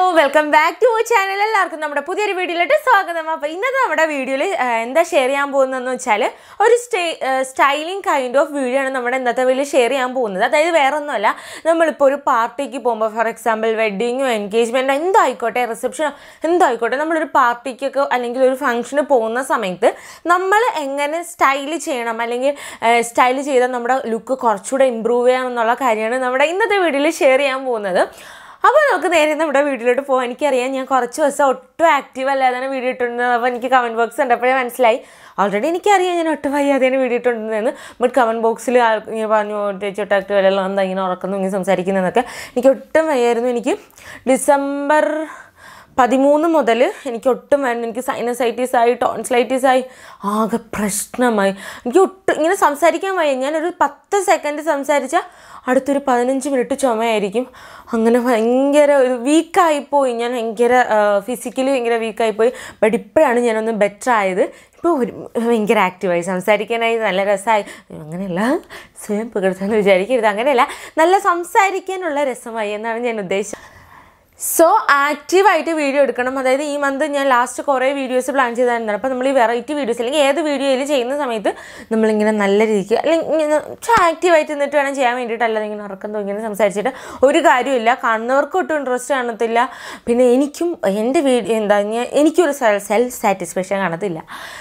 welcome back to channel എല്ലാവർക്കും നമ്മുടെ പുതിയൊരു വീഡിയോയിലോട്ട് സ്വാഗതം അപ്പോൾ ഇന്നത്തെ നമ്മുടെ വീഡിയോയിൽ എന്താ ഷെയർ ചെയ്യാൻ പോകുന്നതെന്ന് വെച്ചാൽ ഒരു stay styling kind of video ആണ് നമ്മുടെ ഇന്നത്തെ വീഡിയോ ഷെയർ ചെയ്യാൻ പോകുന്നത് അതായത് വേറെ ഒന്നുമല്ല നമ്മളിപ്പോൾ ഒരു പാർട്ടിക്ക് പോകുമ്പോൾ ഫോർ എക്സാമ്പിൾ വെഡ്ഡിങ്ങോ എൻഗേജ്മെൻറ്റോ എന്തായിക്കോട്ടെ റിസപ്ഷനോ എന്തായിക്കോട്ടെ നമ്മളൊരു പാർട്ടിക്കൊക്കെ അല്ലെങ്കിൽ ഒരു ഫംഗ്ഷന് പോകുന്ന സമയത്ത് നമ്മൾ എങ്ങനെ സ്റ്റൈൽ ചെയ്യണം അല്ലെങ്കിൽ സ്റ്റൈൽ ചെയ്താൽ നമ്മുടെ ലുക്ക് കുറച്ചുകൂടെ ഇമ്പ്രൂവ് ചെയ്യാം എന്നുള്ള കാര്യമാണ് നമ്മുടെ ഇന്നത്തെ വീഡിയോയിൽ ഷെയർ ചെയ്യാൻ പോകുന്നത് അപ്പോൾ നമുക്ക് നേരെ നമ്മുടെ വീഡിയോയിലോട്ട് പോകാം എനിക്കറിയാം ഞാൻ കുറച്ച് ദിവസം ഒട്ടും ആക്റ്റീവ് അല്ലാതാണ് വീഡിയോ ഇട്ടിരുന്നത് അപ്പോൾ എനിക്ക് കമൻറ്റ് ബോക്സ് കണ്ടപ്പോഴേ മനസ്സിലായി ഓൾറെഡി എനിക്കറിയാം ഞാൻ ഒട്ടും വയ്യാതെയാണ് വീഡിയോ ഇട്ടിരുന്നതെന്ന് ബട്ട് കമൻറ്റ് ബോക്സിൽ ആൾ ഇങ്ങനെ പറഞ്ഞു ചേച്ചി ആക്റ്റീവ് അല്ലല്ലോ എന്താ ഇങ്ങനെ ഉറക്കുന്നു ഇങ്ങനെ സംസാരിക്കുന്നതെന്നൊക്കെ എനിക്ക് ഒട്ടും വയ്യായിരുന്നു എനിക്ക് ഡിസംബർ പതിമൂന്ന് മുതൽ എനിക്ക് ഒട്ടും വരുന്നു എനിക്ക് സൈനസൈറ്റീസ് ആയി ടോൺസിലൈറ്റീസ് ആയി ആകെ പ്രശ്നമായി എനിക്ക് ഒട്ടും ഇങ്ങനെ സംസാരിക്കാൻ വയ്യ ഞാനൊരു പത്ത് സെക്കൻഡ് സംസാരിച്ചാൽ അടുത്തൊരു പതിനഞ്ച് മിനിറ്റ് ചുമയായിരിക്കും അങ്ങനെ ഭയങ്കര ഒരു വീക്കായിപ്പോയി ഞാൻ ഭയങ്കര ഫിസിക്കലി ഭയങ്കര വീക്കായിപ്പോയി ബട്ട് ഇപ്പോഴാണ് ഞാനൊന്ന് ബെറ്റർ ആയത് ഇപ്പോൾ ഒരു ഭയങ്കര ആക്റ്റീവായി സംസാരിക്കാനായി നല്ല രസമായി അങ്ങനെയല്ല സ്വയം പകർത്താന്ന് വിചാരിക്കരുത് അങ്ങനെയല്ല നല്ല സംസാരിക്കാനുള്ള രസമായി എന്നാണ് ഞാൻ ഉദ്ദേശിച്ചത് സോ ആക്റ്റീവായിട്ട് വീഡിയോ എടുക്കണം അതായത് ഈ മന്ത് ഞാൻ ലാസ്റ്റ് കുറേ വീഡിയോസ് പ്ലാൻ ചെയ്തായിരുന്നു അപ്പോൾ നമ്മൾ ഈ വെറൈറ്റി വീഡിയോസ് അല്ലെങ്കിൽ ഏത് വീഡിയോയിൽ ചെയ്യുന്ന സമയത്ത് നമ്മളിങ്ങനെ നല്ല രീതിക്ക് അല്ലെങ്കിൽ ഇങ്ങനെ ആക്റ്റീവായിട്ട് നിന്നിട്ട് വേണം ചെയ്യാൻ വേണ്ടിയിട്ട് അല്ലാതെ ഇങ്ങനെ ഉറക്കം ഇങ്ങനെ സംസാരിച്ചിട്ട് ഒരു കാര്യമില്ല കാണുന്നവർക്കും ഒട്ടും ഇൻട്രസ്റ്റ് കാണത്തില്ല പിന്നെ എനിക്കും എൻ്റെ വീഡിയോ എന്താ ഞാൻ എനിക്കൊരു സെൽഫ് സാറ്റിസ്ഫാക്ഷൻ കാണത്തില്ല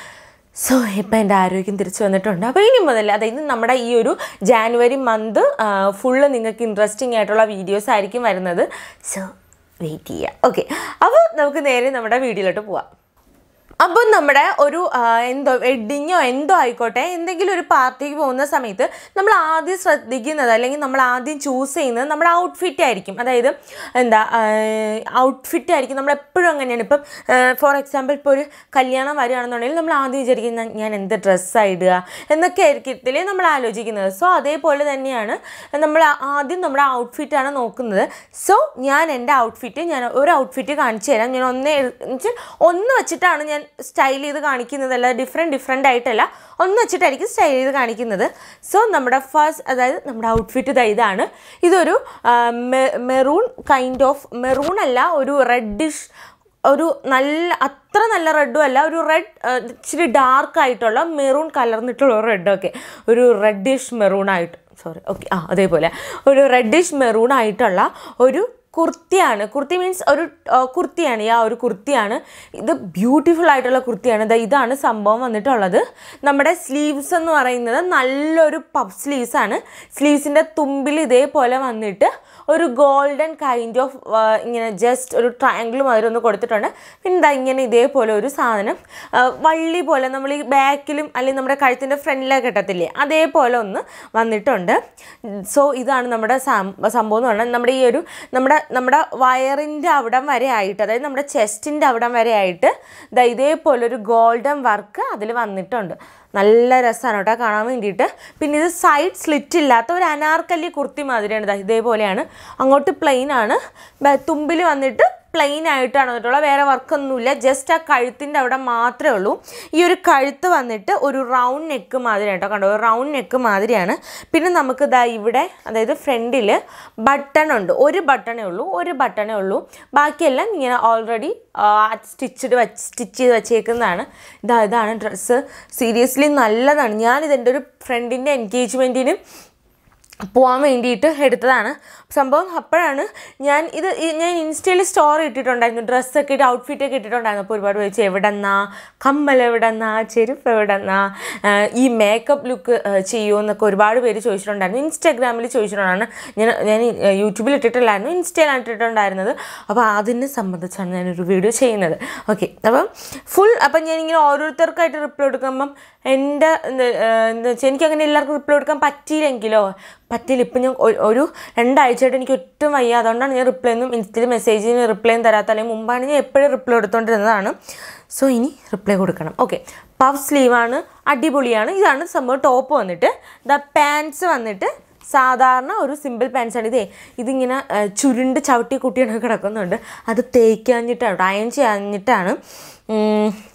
സോ ഇപ്പം എൻ്റെ ആരോഗ്യം തിരിച്ചു വന്നിട്ടുണ്ട് അപ്പോൾ ഇനി മുതൽ അതായത് നമ്മുടെ ഈ ഒരു ജാനുവരി മന്ത് ഫുള്ള് നിങ്ങൾക്ക് ഇൻട്രസ്റ്റിംഗ് ആയിട്ടുള്ള വീഡിയോസ് ആയിരിക്കും വരുന്നത് സോ വെയിറ്റ് ചെയ്യുക ഓക്കെ അപ്പോൾ നമുക്ക് നേരെ നമ്മുടെ വീഡിയോയിലോട്ട് പോവാം അപ്പോൾ നമ്മുടെ ഒരു ആ, എന്തോ വെഡ്ഡിങ്ങോ എന്തോ ആയിക്കോട്ടെ എന്തെങ്കിലും ഒരു പാർട്ടിക്ക് പോകുന്ന സമയത്ത് നമ്മൾ ആദ്യം ശ്രദ്ധിക്കുന്നത് അല്ലെങ്കിൽ നമ്മൾ ആദ്യം ചൂസ് ചെയ്യുന്നത് നമ്മുടെ ഔട്ട്ഫിറ്റ് ആയിരിക്കും അതായത് എന്താ ഔട്ട്ഫിറ്റ് ആയിരിക്കും നമ്മൾ എപ്പോഴും അങ്ങനെയാണ് ഇപ്പം ഫോർ എക്സാമ്പിൾ ഇപ്പോൾ ഒരു കല്യാണം വരികയാണെന്നുണ്ടെങ്കിൽ നമ്മൾ ആദ്യം വിചാരിക്കുന്ന ഞാൻ എന്ത് ഡ്രസ്സാണ് ഇടുക എന്നൊക്കെ ആയിരിക്കത്തില്ലേ നമ്മൾ ആലോചിക്കുന്നത് സോ അതേപോലെ തന്നെയാണ് നമ്മൾ ആദ്യം നമ്മുടെ ഔട്ട്ഫിറ്റാണ് നോക്കുന്നത് സോ ഞാൻ എൻ്റെ ഔട്ട്ഫിറ്റ് ഞാൻ ഒരു ഔട്ട്ഫിറ്റ് കാണിച്ചു തരാം ഞാൻ ഒന്ന് എന്നുവെച്ചാൽ ഒന്ന് വെച്ചിട്ടാണ് ഞാൻ സ്റ്റൈൽ ചെയ്ത് കാണിക്കുന്നതല്ല ഡിഫറെൻറ്റ് ഡിഫറെൻ്റ് ആയിട്ടല്ല ഒന്ന് വെച്ചിട്ടായിരിക്കും സ്റ്റൈൽ ചെയ്ത് കാണിക്കുന്നത് സോ നമ്മുടെ ഫസ്റ്റ് അതായത് നമ്മുടെ ഔട്ട്ഫിറ്റ് ഇതാ ഇതാണ് ഇതൊരു മെറൂൺ കൈൻഡ് ഓഫ് മെറൂൺ അല്ല ഒരു റെഡിഷ് ഒരു നല്ല അത്ര നല്ല റെഡും അല്ല ഒരു റെഡ് ഇച്ചിരി ഡാർക്ക് ആയിട്ടുള്ള മെറൂൺ കലർന്നിട്ടുള്ള ഒരു റെഡൊക്കെ ഒരു റെഡിഷ് മെറൂൺ ആയിട്ട് സോറി ഓക്കെ ആ അതേപോലെ ഒരു റെഡിഷ് മെറൂൺ ആയിട്ടുള്ള ഒരു കുർത്തിയാണ് കുർത്തി മീൻസ് ഒരു ആ, കുർത്തിയാണ് ഈ ആ ഒരു കുർത്തിയാണ് ഇത് ബ്യൂട്ടിഫുൾ ആയിട്ടുള്ള കുർത്തിയാണ് ദാ ഇതാണ് സംഭവം വന്നിട്ടുള്ളത് നമ്മുടെ സ്ലീവ്സ് എന്ന് പറയുന്നത് നല്ലൊരു പഫ് സ്ലീവ്സ് ആണ് സ്ലീവ്സിൻ്റെ തുമ്പിൽ ഇതേപോലെ വന്നിട്ട് ഒരു ഗോൾഡൻ കൈൻഡ് ഓഫ് ഇങ്ങനെ ജസ്റ്റ് ഒരു ട്രയാങ്കിൾ മാതിരി ഒന്ന് കൊടുത്തിട്ടുണ്ട് പിന്നെ ഇതാ ഇങ്ങനെ ഇതേപോലെ ഒരു സാധനം ആ, വള്ളി പോലെ നമ്മൾ ഈ ബാക്കിലും അല്ലെങ്കിൽ നമ്മുടെ കഴുത്തിൻ്റെ ഫ്രണ്ടിലൊക്കെ കെട്ടത്തില്ലേ അതേപോലെ ഒന്ന് വന്നിട്ടുണ്ട് സോ ഇതാണ് നമ്മുടെ സം- സംഭവം എന്ന് പറഞ്ഞാൽ നമ്മുടെ ഈ ഒരു നമ്മുടെ നമ്മുടെ വയറിൻ്റെ അവിടം വരെ ആയിട്ട് അതായത് നമ്മുടെ ചെസ്റ്റിൻ്റെ അവിടം വരെ ആയിട്ട് ദാ ഇതേപോലെ ഒരു ഗോൾഡൻ വർക്ക് അതിൽ വന്നിട്ടുണ്ട് നല്ല രസമാണ് കേട്ടോ കാണാൻ വേണ്ടിയിട്ട് പിന്നെ ഇത് സൈഡ് സ്ലിറ്റ് ഇല്ലാത്ത ഒരു അനാർക്കലി കുർത്തി മാതിരിയാണ് ദാ ഇതേപോലെയാണ് അങ്ങോട്ട് പ്ലെയിൻ ആണ് തുമ്പിൽ വന്നിട്ട് പ്ലെയിൻ ആയിട്ടാണ് വന്നിട്ടുള്ളത് വേറെ വർക്കൊന്നുമില്ല ജസ്റ്റ് ആ കഴുത്തിൻ്റെ അവിടെ മാത്രമേ ഉള്ളൂ ഈ ഒരു കഴുത്ത് വന്നിട്ട് ഒരു റൗണ്ട് നെക്ക് മാതിരിയാണ് കേട്ടോ കണ്ടോ ഒരു റൗണ്ട് നെക്ക് മാതിരിയാണ് പിന്നെ നമുക്ക് ഇതാ ഇവിടെ അതായത് ഫ്രണ്ടിൽ ബട്ടൺ ഉണ്ട് ഒരു ബട്ടണേ ഉള്ളൂ ഒരു ബട്ടണേ ഉള്ളൂ ബാക്കിയെല്ലാം ഇങ്ങനെ ഓൾറെഡി സ്റ്റിച്ചഡ് വെച്ച് സ്റ്റിച്ച് ചെയ്ത് വെച്ചേക്കുന്നതാണ് ഇതാ ഇതാണ് ഡ്രസ്സ് സീരിയസ്ലി നല്ലതാണ് ഞാനിതെൻ്റെ ഒരു ഫ്രണ്ടിൻ്റെ എൻഗേജ്മെൻറ്റിന് പോകാൻ വേണ്ടിയിട്ട് എടുത്തതാണ് സംഭവം അപ്പോഴാണ് ഞാൻ ഇത് ഈ- ഞാൻ ഇൻസ്റ്റയിൽ സ്റ്റോറി ഇട്ടിട്ടുണ്ടായിരുന്നു ഡ്രസ്സൊക്കെ ഇട്ട് ഔട്ട്ഫിറ്റൊക്കെ ഇട്ടിട്ടുണ്ടായിരുന്നു അപ്പോൾ ഒരുപാട് ചോദിച്ചു എവിടെന്നാ കമ്മൽ എവിടെന്നാ ചെരുപ്പ് എവിടെന്നാ ആഹ് ഈ മേക്കപ്പ് ലുക്ക് ചെയ്യുമോ എന്നൊക്കെ ഒരുപാട് പേര് ചോദിച്ചിട്ടുണ്ടായിരുന്നു ഇൻസ്റ്റാഗ്രാമിൽ ചോദിച്ചിട്ടുണ്ടാണ് ഞാൻ ഞാൻ ഈ, ഏഹ്, യൂട്യൂബിൽ ഇട്ടിട്ടില്ലായിരുന്നു ഇൻസ്റ്റയിലാണ് ഇട്ടിട്ടുണ്ടായിരുന്നത് അപ്പോൾ അതിനെ സംബന്ധിച്ചാണ് ഞാനൊരു വീഡിയോ ചെയ്യുന്നത് ഓക്കെ അപ്പം ഫുൾ അപ്പം ഞാനിങ്ങനെ ഓരോരുത്തർക്കായിട്ട് റിപ്ലൈ കൊടുക്കുമ്പം എൻ്റെ എന്താ ഏഹ്, എന്താ വെച്ചാൽ എനിക്കങ്ങനെ എല്ലാവർക്കും റിപ്ലൈ കൊടുക്കാൻ പറ്റിയില്ലെങ്കിലോ പറ്റിയില്ല ഇപ്പം ഞാൻ ഒ- ഒരു രണ്ടാഴ്ചയായിട്ട് എനിക്ക് ഒട്ടും വയ്യ അതുകൊണ്ടാണ് ഞാൻ റിപ്ലൈ ഒന്നും ഇൻസ്റ്റയിൽ മെസ്സേജിന് റിപ്ലൈ ഒന്നും തരാത്ത അല്ലെങ്കിൽ മുമ്പാണ് ഞാൻ എപ്പോഴും റിപ്ലൈ എടുത്തുകൊണ്ടിരുന്നതാണ് സോ ഇനി റിപ്ലൈ കൊടുക്കണം ഓക്കെ പഫ് സ്ലീവാണ് അടിപൊളിയാണ് ഇതാണ് സംഭവം ടോപ്പ് വന്നിട്ട് ദ പാൻസ് വന്നിട്ട് സാധാരണ ഒരു സിമ്പിൾ പാൻസാണ് ഇതേ ഇതിങ്ങനെ ആ, ചുരുണ്ട് ചവിട്ടി കുട്ടിയാണ് കിടക്കുന്നുണ്ട് അത് തേക്കാഞ്ഞിട്ടാണ് അയൺ ചെയ്യാഞ്ഞിട്ടാണ് ഉം,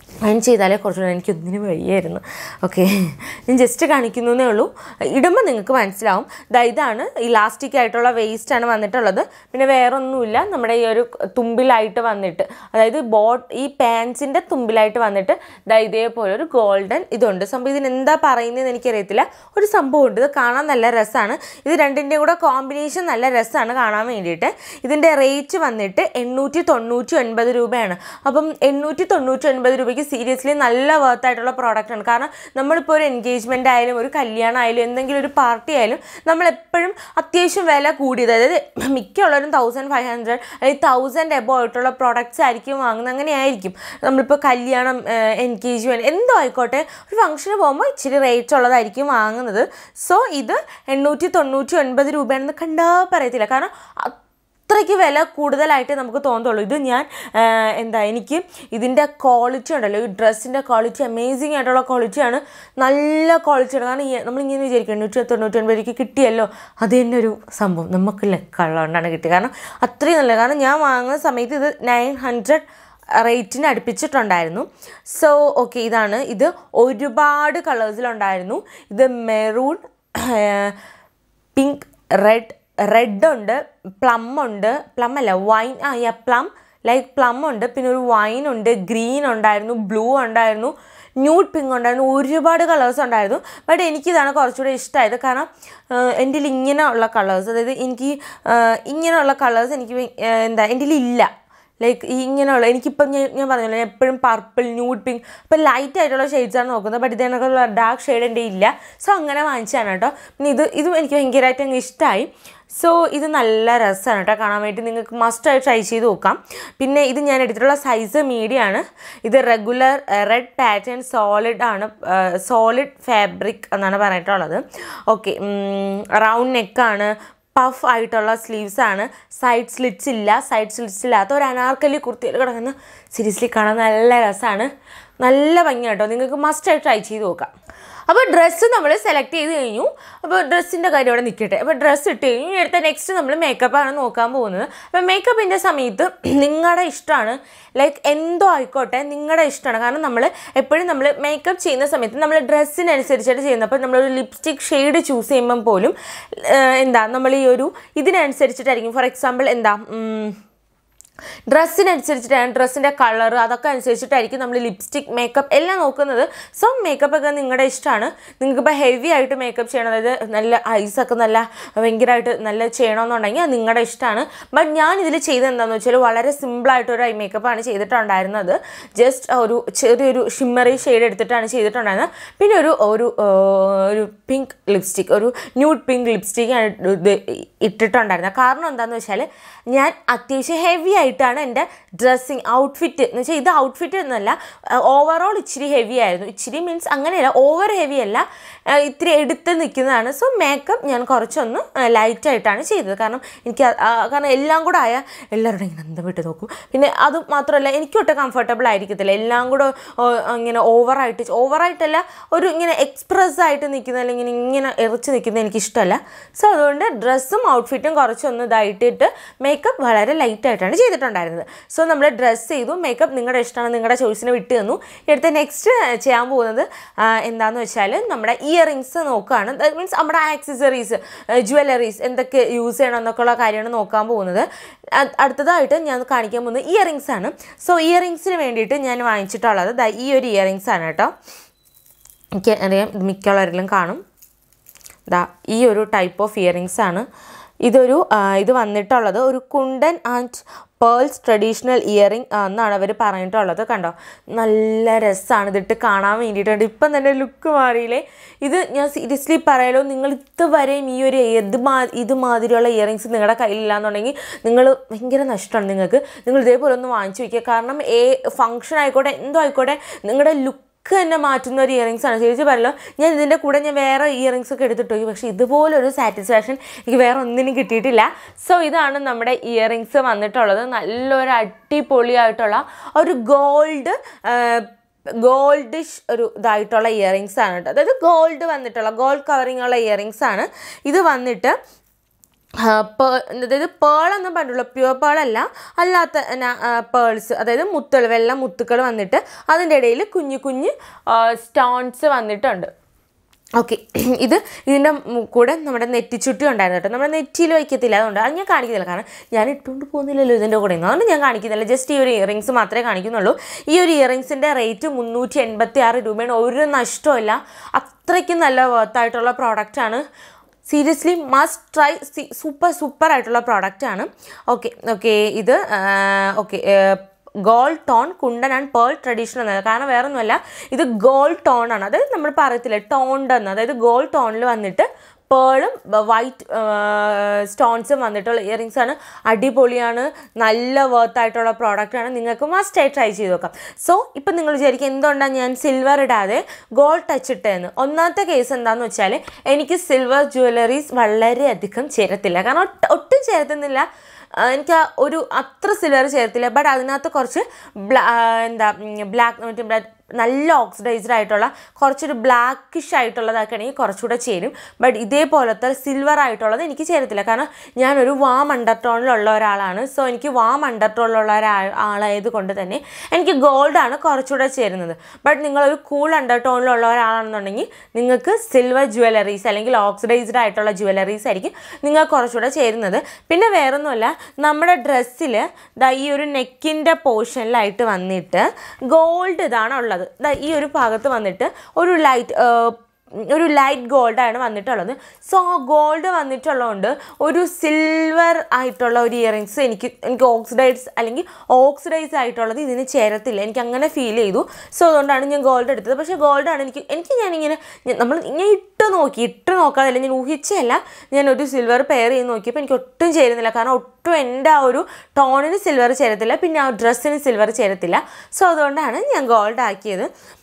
അയൺ ചെയ്താലേ കുറച്ചുകൂടെ എനിക്ക് ഒന്നിനും വയ്യായിരുന്നു ഓക്കെ ഞാൻ ജസ്റ്റ് കാണിക്കുന്നു എന്നേ ഉള്ളൂ ഇടുമ്പോൾ നിങ്ങൾക്ക് മനസ്സിലാവും ദാ ഇതാണ് ഇലാസ്റ്റിക് ആയിട്ടുള്ള വേസ്റ്റ് ആണ് വന്നിട്ടുള്ളത് പിന്നെ വേറെ ഒന്നുമില്ല നമ്മുടെ ഈ ഒരു തുമ്പിലായിട്ട് വന്നിട്ട് അതായത് ബോട്ട് ഈ പാൻസിൻ്റെ തുമ്പിലായിട്ട് വന്നിട്ട് ദാ ഇതേപോലെ ഒരു ഗോൾഡൻ ഇതുണ്ട് സംഭവം ഇതിന് എന്താ പറയുന്നതെന്ന് എനിക്കറിയത്തില്ല ഒരു സംഭവം ഉണ്ട് ഇത് കാണാൻ നല്ല രസമാണ് ഇത് രണ്ടിൻ്റെയും കൂടെ കോമ്പിനേഷൻ നല്ല രസമാണ് കാണാൻ വേണ്ടിയിട്ട് ഇതിൻ്റെ റേറ്റ് വന്നിട്ട് എണ്ണൂറ്റി തൊണ്ണൂറ്റി ഒൻപത് രൂപയാണ് അപ്പം എണ്ണൂറ്റി തൊണ്ണൂറ്റി ഒൻപത് രൂപയ്ക്ക് സീരിയസ്ലി നല്ല വർത്ത് ആയിട്ടുള്ള പ്രോഡക്റ്റ് ആണ് കാരണം നമ്മളിപ്പോൾ ഒരു എൻഗേജ്മെൻ്റ് ആയാലും ഒരു കല്യാണം ആയാലും എന്തെങ്കിലും ഒരു പാർട്ടി ആയാലും നമ്മളെപ്പോഴും അത്യാവശ്യം വില കൂടിയത് അതായത് മിക്കുള്ളവരും തൗസൻഡ് ഫൈവ് ഹൺഡ്രഡ് അല്ലെങ്കിൽ തൗസൻഡ് എബോ ആയിട്ടുള്ള പ്രോഡക്റ്റ്സ് ആയിരിക്കും വാങ്ങുന്നത് അങ്ങനെ ആയിരിക്കും നമ്മളിപ്പോൾ കല്യാണം എൻഗേജ്മെൻറ്റ് എന്തോ ആയിക്കോട്ടെ ഒരു ഫംഗ്ഷന് പോകുമ്പോൾ ഇച്ചിരി റേറ്റ് ഉള്ളതായിരിക്കും വാങ്ങുന്നത് സോ ഇത് എണ്ണൂറ്റി തൊണ്ണൂറ്റി ഒൻപത് രൂപയാണെന്ന് കണ്ടാൽ പറയത്തില്ല കാരണം അത്രയ്ക്ക് വില കൂടുതലായിട്ട് നമുക്ക് തോന്നത്തുള്ളൂ ഇത് ഞാൻ ആ, എന്താ എനിക്ക് ഇതിൻ്റെ ക്വാളിറ്റി ഉണ്ടല്ലോ ഈ ഡ്രസ്സിൻ്റെ ക്വാളിറ്റി അമേസിങ് ആയിട്ടുള്ള ക്വാളിറ്റിയാണ് നല്ല ക്വാളിറ്റിയാണ് കാരണം ഈ നമ്മളിങ്ങനെ വിചാരിക്കും എണ്ണൂറ്റി തൊണ്ണൂറ്റി ഒൻപത് രൂപയ്ക്ക് കിട്ടിയല്ലോ അത് തന്നെ ഒരു സംഭവം നമുക്ക് ലെക്കുള്ളതുകൊണ്ടാണ് കിട്ടിയത് കാരണം അത്രയും നല്ല കാരണം ഞാൻ വാങ്ങുന്ന സമയത്ത് ഇത് നയൻ ഹൺഡ്രഡ് റേറ്റിന് അടുപ്പിച്ചിട്ടുണ്ടായിരുന്നു സോ ഓക്കെ ഇതാണ് ഇത് ഒരുപാട് കളേഴ്സിലുണ്ടായിരുന്നു ഇത് മെറൂൺ പിങ്ക് റെഡ് റെഡ് ഉണ്ട് പ്ലം ഉണ്ട് പ്ലം അല്ല വൈൻ ആ യാ പ്ലം ലൈക്ക് പ്ലം ഉണ്ട് പിന്നെ ഒരു വൈൻ ഉണ്ട് ഗ്രീൻ ഉണ്ടായിരുന്നു ബ്ലൂ ഉണ്ടായിരുന്നു ന്യൂഡ് പിങ്ക് ഉണ്ടായിരുന്നു ഒരുപാട് കളേഴ്സ് ഉണ്ടായിരുന്നു ബട്ട് എനിക്കിതാണ് കുറച്ചുകൂടി ഇഷ്ടമായത് കാരണം ആഹ് എൻ്റെ കയ്യിൽ ഇങ്ങനെ ഉള്ള കളേഴ്സ് അതായത് എനിക്ക് ആഹ് ഇങ്ങനെയുള്ള കളേഴ്സ് എനിക്ക് ഭയ- ആഹ് എന്താ എൻ്റെ കയ്യിൽ ഇല്ല ലൈക്ക് ഈ ഇങ്ങനെയുള്ള എനിക്കിപ്പം ഞാൻ ഞാൻ പറഞ്ഞല്ലോ ഞാൻ എപ്പോഴും പർപ്പിൾ ന്യൂഡ് പിങ്ക് ഇപ്പം ലൈറ്റ് ആയിട്ടുള്ള ഷെയ്ഡ്സാണ് നോക്കുന്നത് ബട്ട് ഇതിനൊക്കെയുള്ള ഡാർക്ക് ഷെയ്ഡ് എൻ്റെ ഇല്ല സോ അങ്ങനെ വാങ്ങിച്ചാണ് കേട്ടോ പിന്നെ ഇത് ഇതും എനിക്ക് ഭയങ്കരമായിട്ട് അങ്ങ് ഇഷ്ടമായി സോ ഇത് നല്ല രസമാണ് കേട്ടോ കാണാൻ വേണ്ടി നിങ്ങൾക്ക് മസ്റ്റായി ട്രൈ ചെയ്ത് നോക്കാം പിന്നെ ഇത് ഞാൻ എടുത്തിട്ടുള്ള സൈസ് മീഡിയം ആണ് ഇത് റെഗുലർ റെഡ് പാറ്റേൺ സോളിഡ് ആണ് സോളിഡ് ഫാബ്രിക് എന്നാണ് പറഞ്ഞിട്ടുള്ളത് ഓക്കെ റൗണ്ട് നെക്കാണ് പഫ് ആയിട്ടുള്ള സ്ലീവ്സ് ആണ് സൈഡ് സ്ലിറ്റ്സ് ഇല്ല സൈഡ് സ്ലിറ്റ്സ് ഇല്ലാത്ത ഒരു അനാർക്കലി കുർത്തിയിൽ കിടക്കുന്ന സീരിയസ്ലി കാണാൻ നല്ല രസമാണ് നല്ല ഭംഗി കേട്ടോ നിങ്ങൾക്ക് മസ്റ്റായി ട്രൈ ചെയ്ത് നോക്കാം അപ്പോൾ ഡ്രസ്സ് നമ്മൾ സെലക്ട് ചെയ്ത് കഴിഞ്ഞു അപ്പോൾ ഡ്രസ്സിൻ്റെ കാര്യം അവിടെ നിൽക്കട്ടെ അപ്പോൾ ഡ്രസ്സ് ഇട്ട് കഴിഞ്ഞു ഇനി അടുത്ത നെക്സ്റ്റ് നമ്മൾ മേക്കപ്പാണ് നോക്കാൻ പോകുന്നത് അപ്പോൾ മേക്കപ്പിൻ്റെ സമയത്ത് നിങ്ങളുടെ ഇഷ്ടമാണ് ലൈക്ക് എന്തോ ആയിക്കോട്ടെ നിങ്ങളുടെ ഇഷ്ടമാണ് കാരണം നമ്മൾ എപ്പോഴും നമ്മൾ മേക്കപ്പ് ചെയ്യുന്ന സമയത്ത് നമ്മൾ ഡ്രസ്സിനനുസരിച്ചിട്ട് ചെയ്യുന്നപ്പോൾ നമ്മളൊരു ലിപ്സ്റ്റിക് ഷെയ്ഡ് ചൂസ് ചെയ്യുമ്പം പോലും ഏഹ്, എന്താ നമ്മൾ ഈ ഒരു ഇതിനനുസരിച്ചിട്ടായിരിക്കും ഫോർ എക്സാമ്പിൾ എന്താ ഉം, ഡ്രസ്സിനനുസരിച്ചിട്ടാണ് ഡ്രസ്സിൻ്റെ കളർ അതൊക്കെ അനുസരിച്ചിട്ടായിരിക്കും നമ്മൾ ലിപ്സ്റ്റിക് മേക്കപ്പ് എല്ലാം നോക്കുന്നത് സോ മേക്കപ്പ് ഒക്കെ നിങ്ങളുടെ ഇഷ്ടമാണ് നിങ്ങൾക്കിപ്പോൾ ഹെവി ആയിട്ട് മേക്കപ്പ് ചെയ്യണം അതായത് നല്ല ഐസൊക്കെ നല്ല ഭയങ്കരമായിട്ട് നല്ല ചെയ്യണമെന്നുണ്ടെങ്കിൽ അത് നിങ്ങളുടെ ഇഷ്ടമാണ് ബട്ട് ഞാൻ ഇതിൽ ചെയ്തത് എന്താണെന്ന് വെച്ചാൽ വളരെ സിമ്പിളായിട്ട് ഒരു ഐ മേക്കപ്പാണ് ചെയ്തിട്ടുണ്ടായിരുന്നത് ജസ്റ്റ് ഒരു ചെറിയൊരു ഷിമ്മറി ഷെയ്ഡ് എടുത്തിട്ടാണ് ചെയ്തിട്ടുണ്ടായിരുന്നത് പിന്നെ ഒരു ഒരു ആ, ഒരു പിങ്ക് ലിപ്സ്റ്റിക് ഒരു ന്യൂഡ് പിങ്ക് ലിപ്സ്റ്റിക് ആണ് ഇത് ഇട്ടിട്ടുണ്ടായിരുന്നത് കാരണം എന്താണെന്ന് വെച്ചാൽ ഞാൻ അത്യാവശ്യം ഹെവി ആയിട്ടാണ് എൻ്റെ ഡ്രസ്സിങ് ഔട്ട്ഫിറ്റ് എന്ന് വെച്ചാൽ ഇത് ഔട്ട്ഫിറ്റ് എന്നല്ല ഓവറോൾ ഇച്ചിരി ഹെവി ആയിരുന്നു ഇച്ചിരി മീൻസ് അങ്ങനെയല്ല ഓവർ ഹെവി അല്ല ആ, ഇത്തിരി എടുത്ത് നിൽക്കുന്നതാണ് സോ മേക്കപ്പ് ഞാൻ കുറച്ചൊന്ന് ലൈറ്റ് ആയിട്ടാണ് ചെയ്തത് കാരണം എനിക്ക് ആ- ആ, കാരണം എല്ലാം കൂടെ ആയാൽ എല്ലാവരും ഇങ്ങനെ അന്തം വിട്ട് നോക്കും പിന്നെ അത് മാത്രമല്ല എനിക്കൊട്ട് കംഫർട്ടബിൾ ആയിരിക്കത്തില്ല എല്ലാം കൂടെ ഓ, ഇങ്ങനെ ഓവറായിട്ട് ഓവറായിട്ടല്ല ഒരു ഇങ്ങനെ എക്സ്പ്രസ് ആയിട്ട് നിൽക്കുന്ന അല്ലെങ്കിൽ ഇങ്ങനെ എറിച്ച് നിൽക്കുന്നത് എനിക്ക് ഇഷ്ടമല്ല സോ അതുകൊണ്ട് ഡ്രസ്സും ഔട്ട്ഫിറ്റും കുറച്ചൊന്ന് ഇതായിട്ടിട്ട് മേക്കപ്പ് വളരെ ലൈറ്റ് ആയിട്ടാണ് ചെയ്തിട്ടുണ്ടായിരുന്നത് സോ നമ്മൾ ഡ്രസ്സ് ചെയ്തു മേക്കപ്പ് നിങ്ങളുടെ ഇഷ്ടമാണ് നിങ്ങളുടെ ചോയ്സിന് വിട്ട് തന്നു അടുത്ത നെക്സ്റ്റ് ചെയ്യാൻ പോകുന്നത് ആ, എന്താണെന്ന് വെച്ചാൽ നമ്മുടെ ഇയറിങ്സ് നോക്കുകയാണ് ദാറ്റ് മീൻസ് നമ്മുടെ ആക്സസറീസ് ജ്വല്ലറീസ് എന്തൊക്കെ യൂസ് ചെയ്യണം എന്നൊക്കെയുള്ള കാര്യമാണ് നോക്കാൻ പോകുന്നത് അ- അടുത്തതായിട്ട് ഞാൻ കാണിക്കാൻ പോകുന്നത് ഇയറിങ്സ് ആണ് സോ ഇയറിങ്സിന് വേണ്ടിയിട്ട് ഞാൻ വാങ്ങിച്ചിട്ടുള്ളത് ദാ ഈ ഒരു ഇയറിങ്സ് ആണ് കേട്ടോ എനിക്ക് അറിയാം ഇത് മിക്കുള്ളവരിലും കാണും ദാ ഈ ഒരു ടൈപ്പ് ഓഫ് ഇയറിങ്സ് ആണ് ഇതൊരു ആ, ഇത് വന്നിട്ടുള്ളത് ഒരു kundan and pearls traditional earring എന്നാണ് അവർ പറഞ്ഞിട്ടുള്ളത് കണ്ടോ നല്ല രസമാണ് ഇതിട്ട് കാണാൻ വേണ്ടിയിട്ടുണ്ട് ഇപ്പം തന്നെ ലുക്ക് മാറിയില്ലേ ഇത് ഞാൻ സീരിയസ്ലി പറയാലോ നിങ്ങൾ ഇതുവരെയും ഈ ഒരു ഇത് മാ ഇതുമാതിരിയുള്ള ഇയറിങ്സ് നിങ്ങളുടെ കയ്യിലില്ലാന്നുണ്ടെങ്കിൽ നിങ്ങൾ ഭയങ്കര നഷ്ടമാണ് നിങ്ങൾക്ക് നിങ്ങൾ ഇതേപോലെ ഒന്ന് വാങ്ങിച്ചു വയ്ക്കുക കാരണം ഏ ഫങ്ഷൻ ആയിക്കോട്ടെ എന്തോ ആയിക്കോട്ടെ നിങ്ങളുടെ ലുക്ക് ലുക്ക് തന്നെ മാറ്റുന്ന ഒരു ഇയറിങ്സ് ആണ് ചേച്ചി പറഞ്ഞല്ലോ ഞാൻ ഇതിൻ്റെ കൂടെ ഞാൻ വേറെ ഇയറിങ്സ് ഒക്കെ എടുത്തിട്ട് പോയി പക്ഷേ ഇതുപോലൊരു സാറ്റിസ്ഫാക്ഷൻ എനിക്ക് വേറെ ഒന്നിനും കിട്ടിയിട്ടില്ല സോ ഇതാണ് നമ്മുടെ ഇയറിങ്സ് വന്നിട്ടുള്ളത് നല്ലൊരു അടിപൊളിയായിട്ടുള്ള ഒരു ഗോൾഡ് ഗോൾഡിഷ് ഒരു ഇതായിട്ടുള്ള ഇയറിങ്സ് ആണ് കേട്ടോ അതായത് ഗോൾഡ് വന്നിട്ടുള്ള ഗോൾഡ് കവറിങ് ഉള്ള ഇയറിങ്സ് ആണ് ഇത് വന്നിട്ട് പേ- അതായത് പേൾ എന്ന് പറഞ്ഞുള്ളൂ പ്യുവർ പേൾ അല്ല അല്ലാത്ത പേൾസ് അതായത് മുത്തുകൾ വെള്ള മുത്തുകൾ വന്നിട്ട് അതിൻ്റെ ഇടയിൽ കുഞ്ഞു കുഞ്ഞ് സ്റ്റോൺസ് വന്നിട്ടുണ്ട് ഓക്കെ ഇത് ഇതിൻ്റെ മു- കൂടെ നമ്മുടെ നെറ്റിച്ചുട്ടി ഉണ്ടായിരുന്നു കേട്ടോ നമ്മുടെ നെറ്റിയിൽ വയ്ക്കത്തില്ല അതുകൊണ്ട് അത് ഞാൻ കാണിക്കുന്നില്ല കാരണം ഞാൻ ഇട്ടുകൊണ്ട് പോകുന്നില്ലല്ലോ ഇതിൻ്റെ കൂടെ നിന്ന് അതുകൊണ്ട് ഞാൻ കാണിക്കുന്നില്ല ജസ്റ്റ് ഈ ഒരു ഇയറിങ്സ് മാത്രമേ കാണിക്കുന്നുള്ളൂ ഈ ഒരു ഇയറിങ്സിൻ്റെ റേറ്റ് മുന്നൂറ്റി എൺപത്തി ആറ് രൂപയാണ് ഒരു നഷ്ടമില്ല അത്രയ്ക്കും നല്ല വർത്തായിട്ടുള്ള പ്രോഡക്റ്റാണ് seriously must try super super ആയിട്ടുള്ള പ്രോഡക്റ്റാണ് ഓക്കെ ഓക്കെ ഇത് okay gold tone kundan and pearl traditional എന്നത് കാരണം വേറെ ഒന്നുമല്ല ഇത് ഗോൾഡ് ടോൺ ആണ് അതായത് നമ്മൾ പറയത്തില്ല ടോൺഡ് എന്ന് അതായത് ഗോൾഡ് ടോണിൽ വന്നിട്ട് പേളും വൈറ്റ് സ്റ്റോൺസും വന്നിട്ടുള്ള ഇയറിങ്സ് ആണ് അടിപൊളിയാണ് നല്ല വർത്ത് ആയിട്ടുള്ള പ്രോഡക്റ്റ് ആണ് നിങ്ങൾക്ക് മസ്റ്റ് ആയി ട്രൈ ചെയ്ത് നോക്കാം സോ ഇപ്പം നിങ്ങൾ വിചാരിക്കും എന്തുകൊണ്ടാണ് ഞാൻ സിൽവർ ഇടാതെ ഗോൾഡ് ടച്ച് ഇട്ടതെന്ന് ഒന്നാമത്തെ കേസ് എന്താണെന്ന് വെച്ചാൽ എനിക്ക് സിൽവർ ജ്വല്ലറീസ് വളരെയധികം ചേരത്തില്ല കാരണം ഒട്ട്- ഒട്ടും ചേർത്തുന്നില്ല ആ, എനിക്ക് ആ ഒരു അത്ര സിൽവർ ചേർത്തില്ല ബട്ട് അതിനകത്ത് കുറച്ച് ബ്ലാ എന്താ ബ്ലാക്ക് മറ്റേ ബ്ലാ- നല്ല ഓക്സിഡൈസ്ഡ് ആയിട്ടുള്ള കുറച്ചൊരു ബ്ലാക്കിഷ് ആയിട്ടുള്ളതൊക്കെ ആണെങ്കിൽ കുറച്ചുകൂടെ ചേരും ബട്ട് ഇതേപോലത്തെ സിൽവർ ആയിട്ടുള്ളത് എനിക്ക് ചേരത്തില്ല കാരണം ഞാനൊരു വാം അണ്ടർടോണിലുള്ള ഒരാളാണ് സോ എനിക്ക് വാം അണ്ടർടോണിലുള്ള ഒരാ ആളായത് കൊണ്ട് തന്നെ എനിക്ക് ഗോൾഡാണ് കുറച്ചുകൂടെ ചേരുന്നത് ബട്ട് നിങ്ങളൊരു കൂൾ അണ്ടർടോണിലുള്ള ഒരാളാണെന്നുണ്ടെങ്കിൽ നിങ്ങൾക്ക് സിൽവർ ജ്വല്ലറീസ് അല്ലെങ്കിൽ ഓക്സിഡൈസ്ഡ് ആയിട്ടുള്ള ജ്വല്ലറീസ് ആയിരിക്കും നിങ്ങൾക്ക് കുറച്ചുകൂടെ ചേരുന്നത് പിന്നെ വേറൊന്നുമല്ല നമ്മുടെ ഡ്രസ്സിൽ ദാ ഈ ഒരു നെക്കിൻ്റെ പോർഷനിലായിട്ട് വന്നിട്ട് ഗോൾഡ് ഇതാണ് ഉള്ളത് ദാ ഈ ഒരു ഭാഗത്ത് വന്നിട്ട് ഒരു ലൈറ്റ് ഒരു ലൈറ്റ് ഗോൾഡാണ് വന്നിട്ടുള്ളത് സോ ആ ഗോൾഡ് വന്നിട്ടുള്ളതുകൊണ്ട് ഒരു സിൽവർ ആയിട്ടുള്ള ഒരു ഇയറിങ്സ് എനിക്ക് എനിക്ക് ഓക്സിഡൈസ് അല്ലെങ്കിൽ ഓക്സിഡൈസ് ആയിട്ടുള്ളത് ഇതിന് ചേരത്തില്ല എനിക്ക് അങ്ങനെ ഫീൽ ചെയ്തു സോ അതുകൊണ്ടാണ് ഞാൻ ഗോൾഡ് എടുത്തത് പക്ഷേ ഗോൾഡാണ് എനിക്ക് എനിക്ക് ഞാനിങ്ങനെ ഞാൻ- നമ്മൾ ഞാൻ ഇട്ട് നോക്കി ഇട്ട് നോക്കാതല്ല ഞാൻ ഊഹിച്ചല്ല ഞാൻ ഒരു സിൽവർ പെയർ ചെയ്ത് നോക്കിയപ്പോൾ എനിക്ക് ഒട്ടും ചേരുന്നില്ല കാരണം ഒട്ടും എൻ്റെ ആ ഒരു ടോണിന് സിൽവർ ചേരത്തില്ല പിന്നെ ആ ഡ്രസ്സിന് സിൽവർ ചേരത്തില്ല സോ അതുകൊണ്ടാണ് ഞാൻ ഗോൾഡ് ആക്കിയത്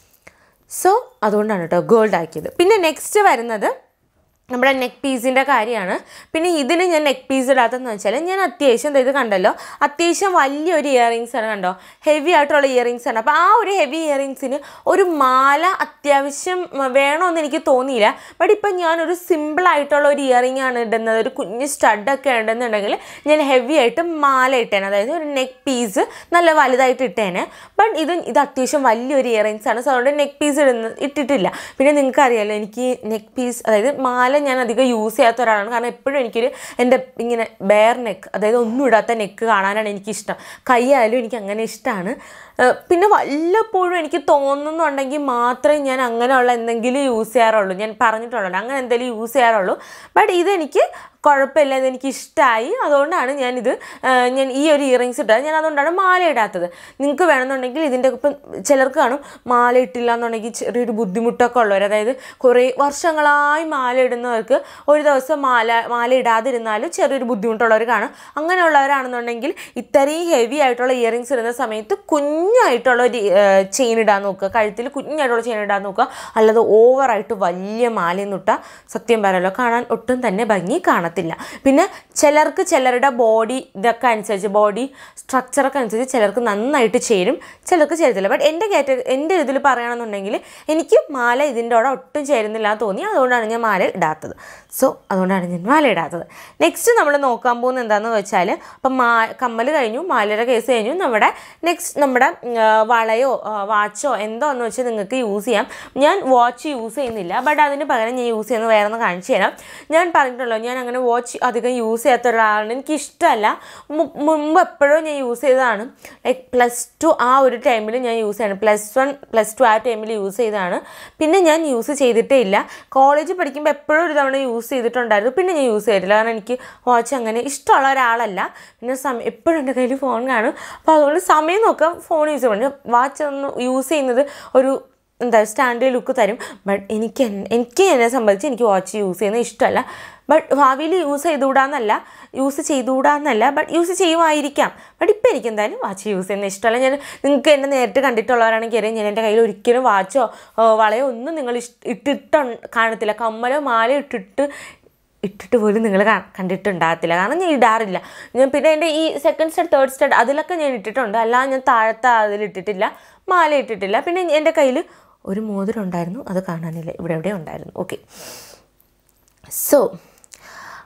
സോ അതുകൊണ്ടാണ് കേട്ടോ ഗോൾഡ് ആക്കിയത് പിന്നെ നെക്സ്റ്റ് വരുന്നത് നമ്മുടെ നെക്ക് പീസിൻ്റെ കാര്യമാണ് പിന്നെ ഇതിന് ഞാൻ നെക്ക് പീസ് ഇടാത്തതെന്ന് വെച്ചാൽ ഞാൻ അത്യാവശ്യം ദേ ഇത് കണ്ടല്ലോ അത്യാവശ്യം വലിയൊരു ഇയറിങ്സ് ആണ് കണ്ടോ ഹെവി ആയിട്ടുള്ള ഇയറിങ്സ് ആണ് അപ്പോൾ ആ ഒരു ഹെവി ഇയറിങ്സിന് ഒരു മാല അത്യാവശ്യം ഉം, വേണമെന്ന് എനിക്ക് തോന്നിയില്ല ബട്ട് ഇപ്പം ഞാനൊരു സിമ്പിൾ ആയിട്ടുള്ള ഒരു ഇയറിംഗ് ആണ് ഇടുന്നത് ഒരു കുഞ്ഞ് സ്റ്റഡൊക്കെ ഉണ്ടെന്നുണ്ടെങ്കിൽ ഞാൻ ഹെവി ആയിട്ട് മാല ഇട്ടേനെ അതായത് ഒരു നെക്ക് പീസ് നല്ല വലുതായിട്ട് ഇട്ടേനെ ബട്ട് ഇത് ഇത് അത്യാവശ്യം വലിയൊരു ഇയറിങ്സ് ആണ് സോ അതുകൊണ്ട് നെക്ക് പീസ് ഇടുന്ന ഇട്ടിട്ടില്ല പിന്നെ നിങ്ങൾക്ക് അറിയാലോ എനിക്ക് നെക്ക് പീസ് അതായത് മാല ഞാൻ അധികം യൂസ് ചെയ്യാത്ത ഒരാളാണ് കാരണം എപ്പോഴും എനിക്കൊരു എൻ്റെ ഇങ്ങനെ ബെയർ നെക്ക് അതായത് ഒന്നും ഇടാത്ത നെക്ക് കാണാനാണ് എനിക്കിഷ്ടം കൈയായാലും എനിക്ക് അങ്ങനെ ഇഷ്ടമാണ് പിന്നെ വല്ലപ്പോഴും എനിക്ക് തോന്നുന്നുണ്ടെങ്കിൽ മാത്രമേ ഞാൻ അങ്ങനെയുള്ള എന്തെങ്കിലും യൂസ് ചെയ്യാറുള്ളൂ ഞാൻ പറഞ്ഞിട്ടുള്ളൂ അങ്ങനെ എന്തെങ്കിലും യൂസ് ചെയ്യാറുള്ളൂ ബട്ട് ഇതെനിക്ക് കുഴപ്പമില്ല ഇതെനിക്ക് ഇഷ്ടമായി അതുകൊണ്ടാണ് ഞാനിത് ആ, ഞാൻ ഈ ഒരു ഇയറിങ്സ് ഇട്ടത് ഞാൻ അതുകൊണ്ടാണ് മാല ഇടാത്തത് നിങ്ങൾക്ക് വേണമെന്നുണ്ടെങ്കിൽ ഇതിൻ്റെ ഇപ്പം ചിലർക്ക് കാണും മാല ഇട്ടില്ല എന്നുണ്ടെങ്കിൽ ചെറിയൊരു ബുദ്ധിമുട്ടൊക്കെ ഉള്ളവർ അതായത് കുറേ വർഷങ്ങളായി മാല ഇടുന്നവർക്ക് ഒരു ദിവസം മാല മാല ഇടാതിരുന്നാലും ചെറിയൊരു ബുദ്ധിമുട്ടുള്ളവർ കാണും അങ്ങനെയുള്ളവരാണെന്നുണ്ടെങ്കിൽ ഇത്രയും ഹെവി ആയിട്ടുള്ള ഇയറിങ്സ് ഇടുന്ന സമയത്ത് കുഞ്ഞായിട്ടുള്ള ഒരു ചെയിൻ ഇടാൻ നോക്കുക കഴുത്തിൽ കുഞ്ഞായിട്ടുള്ള ചെയിൻ ഇടാൻ നോക്കുക അല്ലാതെ ഓവറായിട്ട് വലിയ മാലയൊന്നും ഇട്ടാൽ സത്യം പറയാലോ കാണാൻ ഒട്ടും തന്നെ ഭംഗി കാണത്തില്ല പിന്നെ ചിലർക്ക് ചിലരുടെ ബോഡി ഇതൊക്കെ അനുസരിച്ച് ബോഡി സ്ട്രക്ചറൊക്കെ അനുസരിച്ച് ചിലർക്ക് നന്നായിട്ട് ചേരും ചിലർക്ക് ചേരത്തില്ല ബട്ട് എൻ്റെ കാറ്റ എൻ്റെ ഇതിൽ പറയുകയാണെന്നുണ്ടെങ്കിൽ എനിക്ക് മാല ഇതിൻ്റെ കൂടെ ഒട്ടും ചേരുന്നില്ല എന്ന് തോന്നി അതുകൊണ്ടാണ് ഞാൻ മാല ഇടാത്തത് സോ അതുകൊണ്ടാണ് ഞാൻ മാല ഇടാത്തത് നെക്സ്റ്റ് നമ്മൾ നോക്കാൻ പോകുന്നത് എന്താണെന്ന് വെച്ചാൽ അപ്പം മാ കമ്മൽ കഴിഞ്ഞു മാലയുടെ കേസ് കഴിഞ്ഞു നമ്മുടെ നെക്സ്റ്റ് നമ്മുടെ ഉം, ആ, വളയോ വാച്ചോ എന്തോ എന്ന് വെച്ചാൽ നിങ്ങൾക്ക് യൂസ് ചെയ്യാം ഞാൻ വാച്ച് യൂസ് ചെയ്യുന്നില്ല ബട്ട് അതിന് പകരം ഞാൻ യൂസ് ചെയ്യുന്നത് വേറെ ഒന്ന് കാണിച്ചു തരാം ഞാൻ പറഞ്ഞിട്ടുള്ളൂ ഞാൻ അങ്ങനെ വാച്ച് അധികം യൂസ് ചെയ്യാത്ത ഒരാളാണ് എനിക്ക് ഇഷ്ടമല്ല മു- മുമ്പ് എപ്പോഴും ഞാൻ യൂസ് ചെയ്തതാണ് ലൈക്ക് പ്ലസ് ടു ആ ഒരു ടൈമിൽ ഞാൻ യൂസ് ചെയ്യണം പ്ലസ് വൺ പ്ലസ് ടു ആ ടൈമിൽ യൂസ് ചെയ്തതാണ് പിന്നെ ഞാൻ യൂസ് ചെയ്തിട്ടേ ഇല്ല കോളേജിൽ പഠിക്കുമ്പോൾ എപ്പോഴും ഒരു തവണ യൂസ് ചെയ്തിട്ടുണ്ടായിരുന്നു പിന്നെ ഞാൻ യൂസ് ചെയ്തിട്ടില്ല കാരണം എനിക്ക് വാച്ച് അങ്ങനെ ഇഷ്ടമുള്ള ഒരാളല്ല പിന്നെ സമയം എപ്പോഴും എൻ്റെ കയ്യിൽ ഫോൺ കാണും അപ്പോൾ അതുകൊണ്ട് സമയം നോക്കാം ഫോൺ യൂസ് ചെയ്യണം വാച്ച് ഒന്ന് യൂസ് ചെയ്യുന്നത് ഒരു എന്താ സ്റ്റാൻഡേർഡ് ലുക്ക് തരും ബട്ട് എനിക്ക് എൻ- എനിക്ക് എന്നെ സംബന്ധിച്ച് എനിക്ക് വാച്ച് യൂസ് ചെയ്യുന്നത് ഇഷ്ടമല്ല ബട്ട് ഭാവിയിൽ യൂസ് ചെയ്തുകൂടാന്നല്ല യൂസ് ചെയ്തുകൂടാന്നല്ല ബട്ട് യൂസ് ചെയ്യുമായിരിക്കാം ബട്ട് ഇപ്പം എനിക്ക് എന്തായാലും വാച്ച് യൂസ് ചെയ്യുന്നത് ഇഷ്ടമല്ല ഞാൻ നിങ്ങൾക്ക് എന്നെ നേരിട്ട് കണ്ടിട്ടുള്ളവരാണെങ്കിൽ അറിയാം ഞാൻ എൻ്റെ കയ്യിൽ ഒരിക്കലും വാച്ചോ ഏഹ്, വളയോ ഒന്നും നിങ്ങൾ ഇഷ് ഇട്ടിട്ട് കാണത്തില്ല കമ്മലോ മാലയോ ഇട്ടിട്ട് ഇട്ടിട്ട് പോലും നിങ്ങൾ കണ്ടിട്ടുണ്ടാകത്തില്ല കാരണം ഞാൻ ഇടാറില്ല ഞാൻ പിന്നെ എൻ്റെ ഈ സെക്കൻഡ് സ്റ്റഡ് തേർഡ് സ്റ്റഡ് അതിലൊക്കെ ഞാൻ ഇട്ടിട്ടുണ്ട് അല്ലാതെ ഞാൻ താഴത്തെ അതിൽ ഇട്ടിട്ടില്ല മാല ഇട്ടിട്ടില്ല പിന്നെ എൻ്റെ കയ്യിൽ ഒരു മോതിരം ഉണ്ടായിരുന്നു അത് കാണാനില്ല ഇവിടെ എവിടെ ഉണ്ടായിരുന്നു ഓക്കെ സോ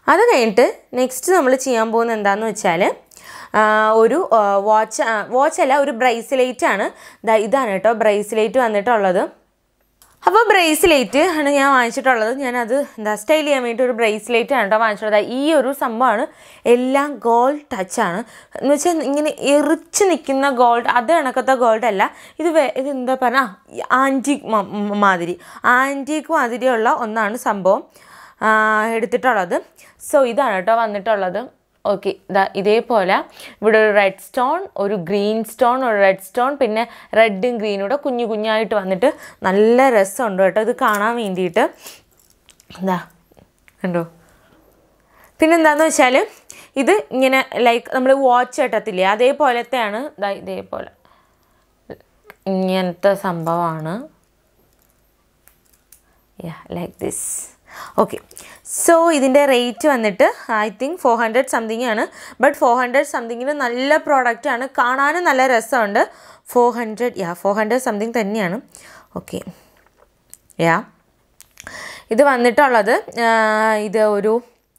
അത് കഴിഞ്ഞിട്ട് നെക്സ്റ്റ് നമ്മൾ ചെയ്യാൻ പോകുന്നത് എന്താണെന്ന് വെച്ചാൽ ആ, ഒരു വാച്ച് വാച്ച് അല്ല ഒരു ബ്രേസ്ലെറ്റ് ആണ് ദാ ഇതാണ് കേട്ടോ ബ്രേസ്ലെറ്റ് വന്നിട്ടുള്ളത് അപ്പോൾ ബ്രേസ്ലെറ്റ് ആണ് ഞാൻ വാങ്ങിച്ചിട്ടുള്ളത് ഞാനത് എന്താ സ്റ്റൈൽ ചെയ്യാൻ വേണ്ടി ഒരു ബ്രേസ്ലെറ്റ് ആണ് കേട്ടോ വാങ്ങിച്ചിട്ടുള്ളത് ഈ ഒരു സംഭവമാണ് എല്ലാം ഗോൾഡ് ടച്ചാണ് എന്ന് വെച്ചാൽ ഇങ്ങനെ എറിച്ച് നിൽക്കുന്ന ഗോൾഡ് അത് കണക്കത്തെ ഗോൾഡ് അല്ല ഇത് വേ ഇത് എന്താ പറഞ്ഞാൽ ആൻറ്റീക് മാതിരി ആൻറ്റീക്ക് മാതിരിയുള്ള ഒന്നാണ് സംഭവം ആ, എടുത്തിട്ടുള്ളത് സോ ഇതാണ് കേട്ടോ വന്നിട്ടുള്ളത് ഓക്കെ ഇതാ ഇതേപോലെ ഇവിടെ ഒരു റെഡ് സ്റ്റോൺ ഒരു ഗ്രീൻ സ്റ്റോൺ ഒരു റെഡ് സ്റ്റോൺ പിന്നെ റെഡും ഗ്രീനും കൂടെ കുഞ്ഞു കുഞ്ഞായിട്ട് വന്നിട്ട് നല്ല രസമുണ്ട് കേട്ടോ ഇത് കാണാൻ വേണ്ടിയിട്ട് എന്താ കണ്ടോ പിന്നെന്താന്ന് വെച്ചാൽ ഇത് ഇങ്ങനെ ലൈക്ക് നമ്മൾ വാച്ച് ഇട്ടത്തില്ലേ അതേപോലത്തെയാണ് ദാ ഇതേപോലെ ഇങ്ങനത്തെ സംഭവമാണ് yeah like this okay so ഇതിൻ്റെ റേറ്റ് വന്നിട്ട് I think four hundred something ആണ് ബട്ട് ഫോർ ഹൺഡ്രഡ് സംതിങ്ങിന് നല്ല പ്രോഡക്റ്റ് ആണ് കാണാനും നല്ല രസമുണ്ട് four hundred yeah four hundred something തന്നെയാണ് ഓക്കെ യാ ഇത് വന്നിട്ടുള്ളത് ആ, ഇത് ഒരു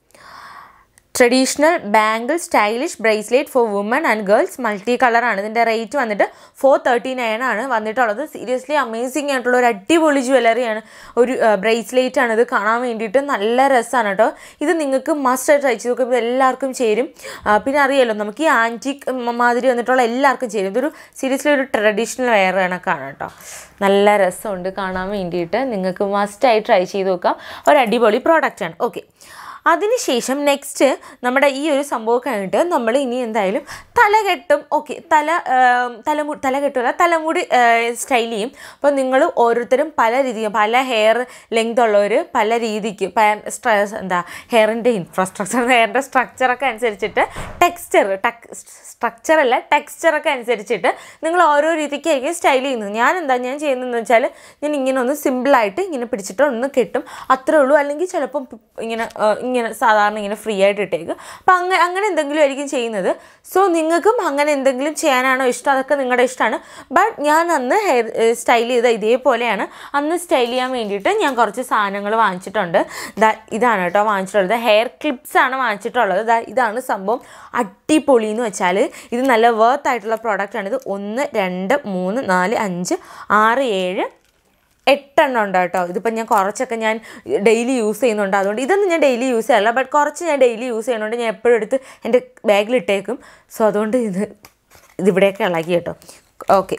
traditional bangle stylish bracelet for women and girls multi കളറാണ് ഇതിൻ്റെ റേറ്റ് വന്നിട്ട് ഫോർ തേർട്ടി നയൻ ആണ് വന്നിട്ടുള്ളത് സീരിയസ്ലി അമേസിങ് ആയിട്ടുള്ള ഒരു അടിപൊളി ജ്വല്ലറിയാണ് ഒരു ബ്രേസ്ലെറ്റ് ആണ് ഇത് കാണാൻ വേണ്ടിയിട്ട് നല്ല രസമാണ് കേട്ടോ ഇത് നിങ്ങൾക്ക് മസ്റ്റ് ട്രൈ ചെയ്ത് നോക്കുമ്പോൾ ഇത് എല്ലാവർക്കും ചേരും ആ, പിന്നെ അറിയാലോ നമുക്ക് ഈ ആൻറ്റിക് മാതിരി വന്നിട്ടുള്ള എല്ലാവർക്കും ചേരും ഇതൊരു സീരിയസ്ലി ഒരു ട്രഡീഷണൽ വെയർ കണക്കാണ് കേട്ടോ നല്ല രസമുണ്ട് കാണാൻ വേണ്ടിയിട്ട് നിങ്ങൾക്ക് മസ്റ്റായി ട്രൈ ചെയ്ത് നോക്കാം ഒരു അടിപൊളി പ്രോഡക്റ്റാണ് ഓക്കെ അതിനുശേഷം നെക്സ്റ്റ് നമ്മുടെ ഈ ഒരു സംഭവം കഴിഞ്ഞിട്ട് നമ്മൾ ഇനി എന്തായാലും തലകെട്ടും ഓക്കെ തല ആം, തലമു തലകെട്ടല്ല തലമുടി സ്റ്റൈൽ ചെയ്യും അപ്പോൾ നിങ്ങൾ ഓരോരുത്തരും പല രീതിക്ക് പല ഹെയർ ലെങ്ത് ഉള്ളവർ പല രീതിക്ക് പ- സ്ട്ര- എന്താ ഹെയറിൻ്റെ ഇൻഫ്രാസ്ട്രക്ചർ ഹെയറിൻ്റെ സ്ട്രക്ചറൊക്കെ അനുസരിച്ചിട്ട് ടെക്സ്ചർ ടെക് സ്ട്രക്ചർ അല്ല ടെക്സ്ചറൊക്കെ അനുസരിച്ചിട്ട് നിങ്ങൾ ഓരോ രീതിക്കായിരിക്കും സ്റ്റൈൽ ചെയ്യുന്നത് ഞാൻ എന്താ ഞാൻ ചെയ്യുന്നതെന്ന് വെച്ചാൽ ഞാൻ ഇങ്ങനെ ഒന്ന് സിമ്പിളായിട്ട് ഇങ്ങനെ പിടിച്ചിട്ട് ഒന്ന് കെട്ടും അത്രേ ഉള്ളൂ അല്ലെങ്കിൽ ചിലപ്പം പ് ഇങ്ങനെ ആ, ഇങ്ങനെ സാധാരണ ഇങ്ങനെ ഫ്രീ ആയിട്ട് ഇട്ടേക്കും അപ്പം അങ്ങനെ അങ്ങനെ എന്തെങ്കിലും ആയിരിക്കും ചെയ്യുന്നത് സോ നിങ്ങൾക്കും അങ്ങനെ എന്തെങ്കിലും ചെയ്യാനാണോ ഇഷ്ടം അതൊക്കെ നിങ്ങളുടെ ഇഷ്ടമാണ് ബട്ട് ഞാൻ അന്ന് ഹെയർ സ്റ്റൈൽ ചെയ്ത ഇതേപോലെയാണ് അന്ന് സ്റ്റൈൽ ചെയ്യാൻ വേണ്ടിയിട്ട് ഞാൻ കുറച്ച് സാധനങ്ങൾ വാങ്ങിച്ചിട്ടുണ്ട് ദാ ഇതാണ് കേട്ടോ വാങ്ങിച്ചിട്ടുള്ളത് ഹെയർ ക്ലിപ്സ് ആണ് വാങ്ങിച്ചിട്ടുള്ളത് ദാ ഇതാണ് സംഭവം അടിപൊളി എന്ന് വെച്ചാൽ ഇത് നല്ല വർത്ത് ആയിട്ടുള്ള പ്രോഡക്റ്റ് ആണ് ഇത് ഒന്ന് രണ്ട് മൂന്ന് നാല് അഞ്ച് ആറ് ഏഴ് എട്ടെണ്ണം ഉണ്ട് കേട്ടോ ഇതിപ്പോൾ ഞാൻ കുറച്ചൊക്കെ ഞാൻ ഡെയിലി യൂസ് ചെയ്യുന്നുണ്ട് അതുകൊണ്ട് ഇതൊന്നും ഞാൻ ഡെയിലി യൂസ് ചെയ്യാറില്ല ബട്ട് കുറച്ച് ഞാൻ ഡെയിലി യൂസ് ചെയ്യുന്നുണ്ട് ഞാൻ എപ്പോഴും എടുത്ത് എൻ്റെ ബാഗിൽ ഇട്ടേക്കും സോ അതുകൊണ്ട് ഇത് ഇതിവിടെയൊക്കെ ഇളകി കേട്ടോ ഓക്കെ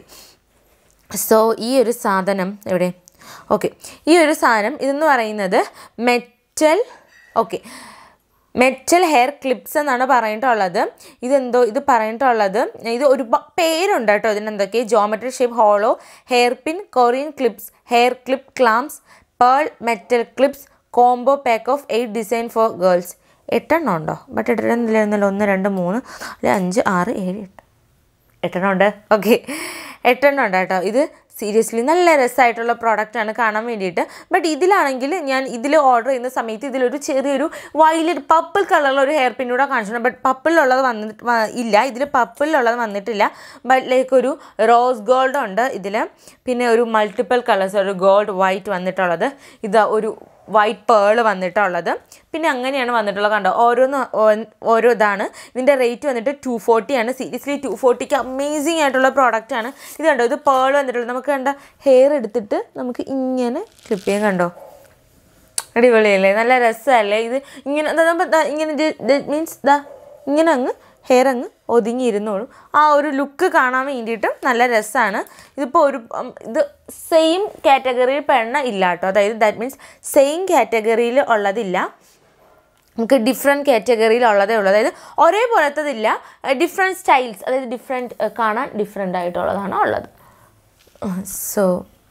സോ ഈ ഒരു സാധനം എവിടെ ഓക്കെ ഈ ഒരു സാധനം ഇതെന്ന് പറയുന്നത് metal okay metal hair clips എന്നാണ് പറഞ്ഞിട്ടുള്ളത് ഇതെന്തോ ഇത് പറഞ്ഞിട്ടുള്ളത് ഇത് ഒരു പ- പേരുണ്ട് കേട്ടോ ഇതിനെന്തൊക്കെ geometry shape hollow hair pin Korean clips hair clip clamps pearl metal clips combo pack of eight design for girls എട്ടെണ്ണം ഉണ്ടോ ബട്ട് എട്ടെണ്ണം ഇല്ല ഒന്ന് രണ്ട് മൂന്ന് നാല് അഞ്ച് ആറ് ഏഴ് എട്ട് എട്ടെണ്ണം ഉണ്ട് ഓക്കെ എട്ടെണ്ണം ഉണ്ട് കേട്ടോ ഇത് സീരിയസ്ലി നല്ല രസമായിട്ടുള്ള പ്രോഡക്റ്റാണ് കാണാൻ വേണ്ടിയിട്ട് ബട്ട് ഇതിലാണെങ്കിൽ ഞാൻ ഇതിൽ ഓർഡർ ചെയ്യുന്ന സമയത്ത് ഇതിലൊരു ചെറിയൊരു വയലറ്റ് പർപ്പിൾ കളറിലുള്ള ഒരു ഹെയർ പിന്നൂടെ കാണിച്ചിട്ടുണ്ട് ബട്ട് പർപ്പിളുള്ളത് വന്നിട്ട് വ- ഇല്ല ഇതിൽ പർപ്പിളുള്ളത് വന്നിട്ടില്ല ബട്ട് ലൈക്ക് ഒരു റോസ് ഗോൾഡ് ഉണ്ട് ഇതിൽ പിന്നെ ഒരു മൾട്ടിപ്പിൾ കളേഴ്സ് ഒരു ഗോൾഡ് വൈറ്റ് വന്നിട്ടുള്ളത് ഇതാ ഒരു വൈറ്റ് പേൾ വന്നിട്ടുള്ളത് പിന്നെ അങ്ങനെയാണ് വന്നിട്ടുള്ളത് കണ്ടോ ഓരോന്ന് ഓ- ഓരോ ഇതാണ് ഇതിൻ്റെ റേറ്റ് വന്നിട്ട് ടു ഫോർട്ടി ആണ് സീരിയസ്ലി ടു ഫോർട്ടിക്ക് അമേസിങ് ആയിട്ടുള്ള പ്രോഡക്റ്റ് ആണ് ഇത് കണ്ടോ ഇത് പേൾ വന്നിട്ടുള്ളത് നമുക്ക് കണ്ട ഹെയർ എടുത്തിട്ട് നമുക്ക് ഇങ്ങനെ ക്ലിപ്പ് ചെയ്യാൻ കണ്ടോ അടിപൊളിയല്ലേ നല്ല രസമല്ലേ ഇത് ഇങ്ങനെ ദാ നമ്മ ദാ ഇങ്ങനെ മീൻസ് ദാ ഇങ്ങനെ അങ്ങ് ഹെയർ അങ്ങ് ഒതുങ്ങിയിരുന്നോളും ആ ഒരു ലുക്ക് കാണാൻ വേണ്ടിയിട്ടും നല്ല രസമാണ് ഇതിപ്പോൾ ഒരു ഉം, ഇത് സെയിം കാറ്റഗറിയിൽ പെണ്ണ ഇല്ല കേട്ടോ അതായത് ദാറ്റ് മീൻസ് സെയിം കാറ്റഗറിയിൽ ഉള്ളതില്ല നമുക്ക് ഡിഫറെൻറ്റ് കാറ്റഗറിയിൽ ഉള്ളതേ ഉള്ളൂ അതായത് ഒരേപോലത്തതില്ല ഡിഫറെൻറ്റ് സ്റ്റൈൽസ് അതായത് ഡിഫറെൻറ്റ് കാണാൻ ഡിഫറെൻ്റ് ആയിട്ടുള്ളതാണ് ഉള്ളത് സോ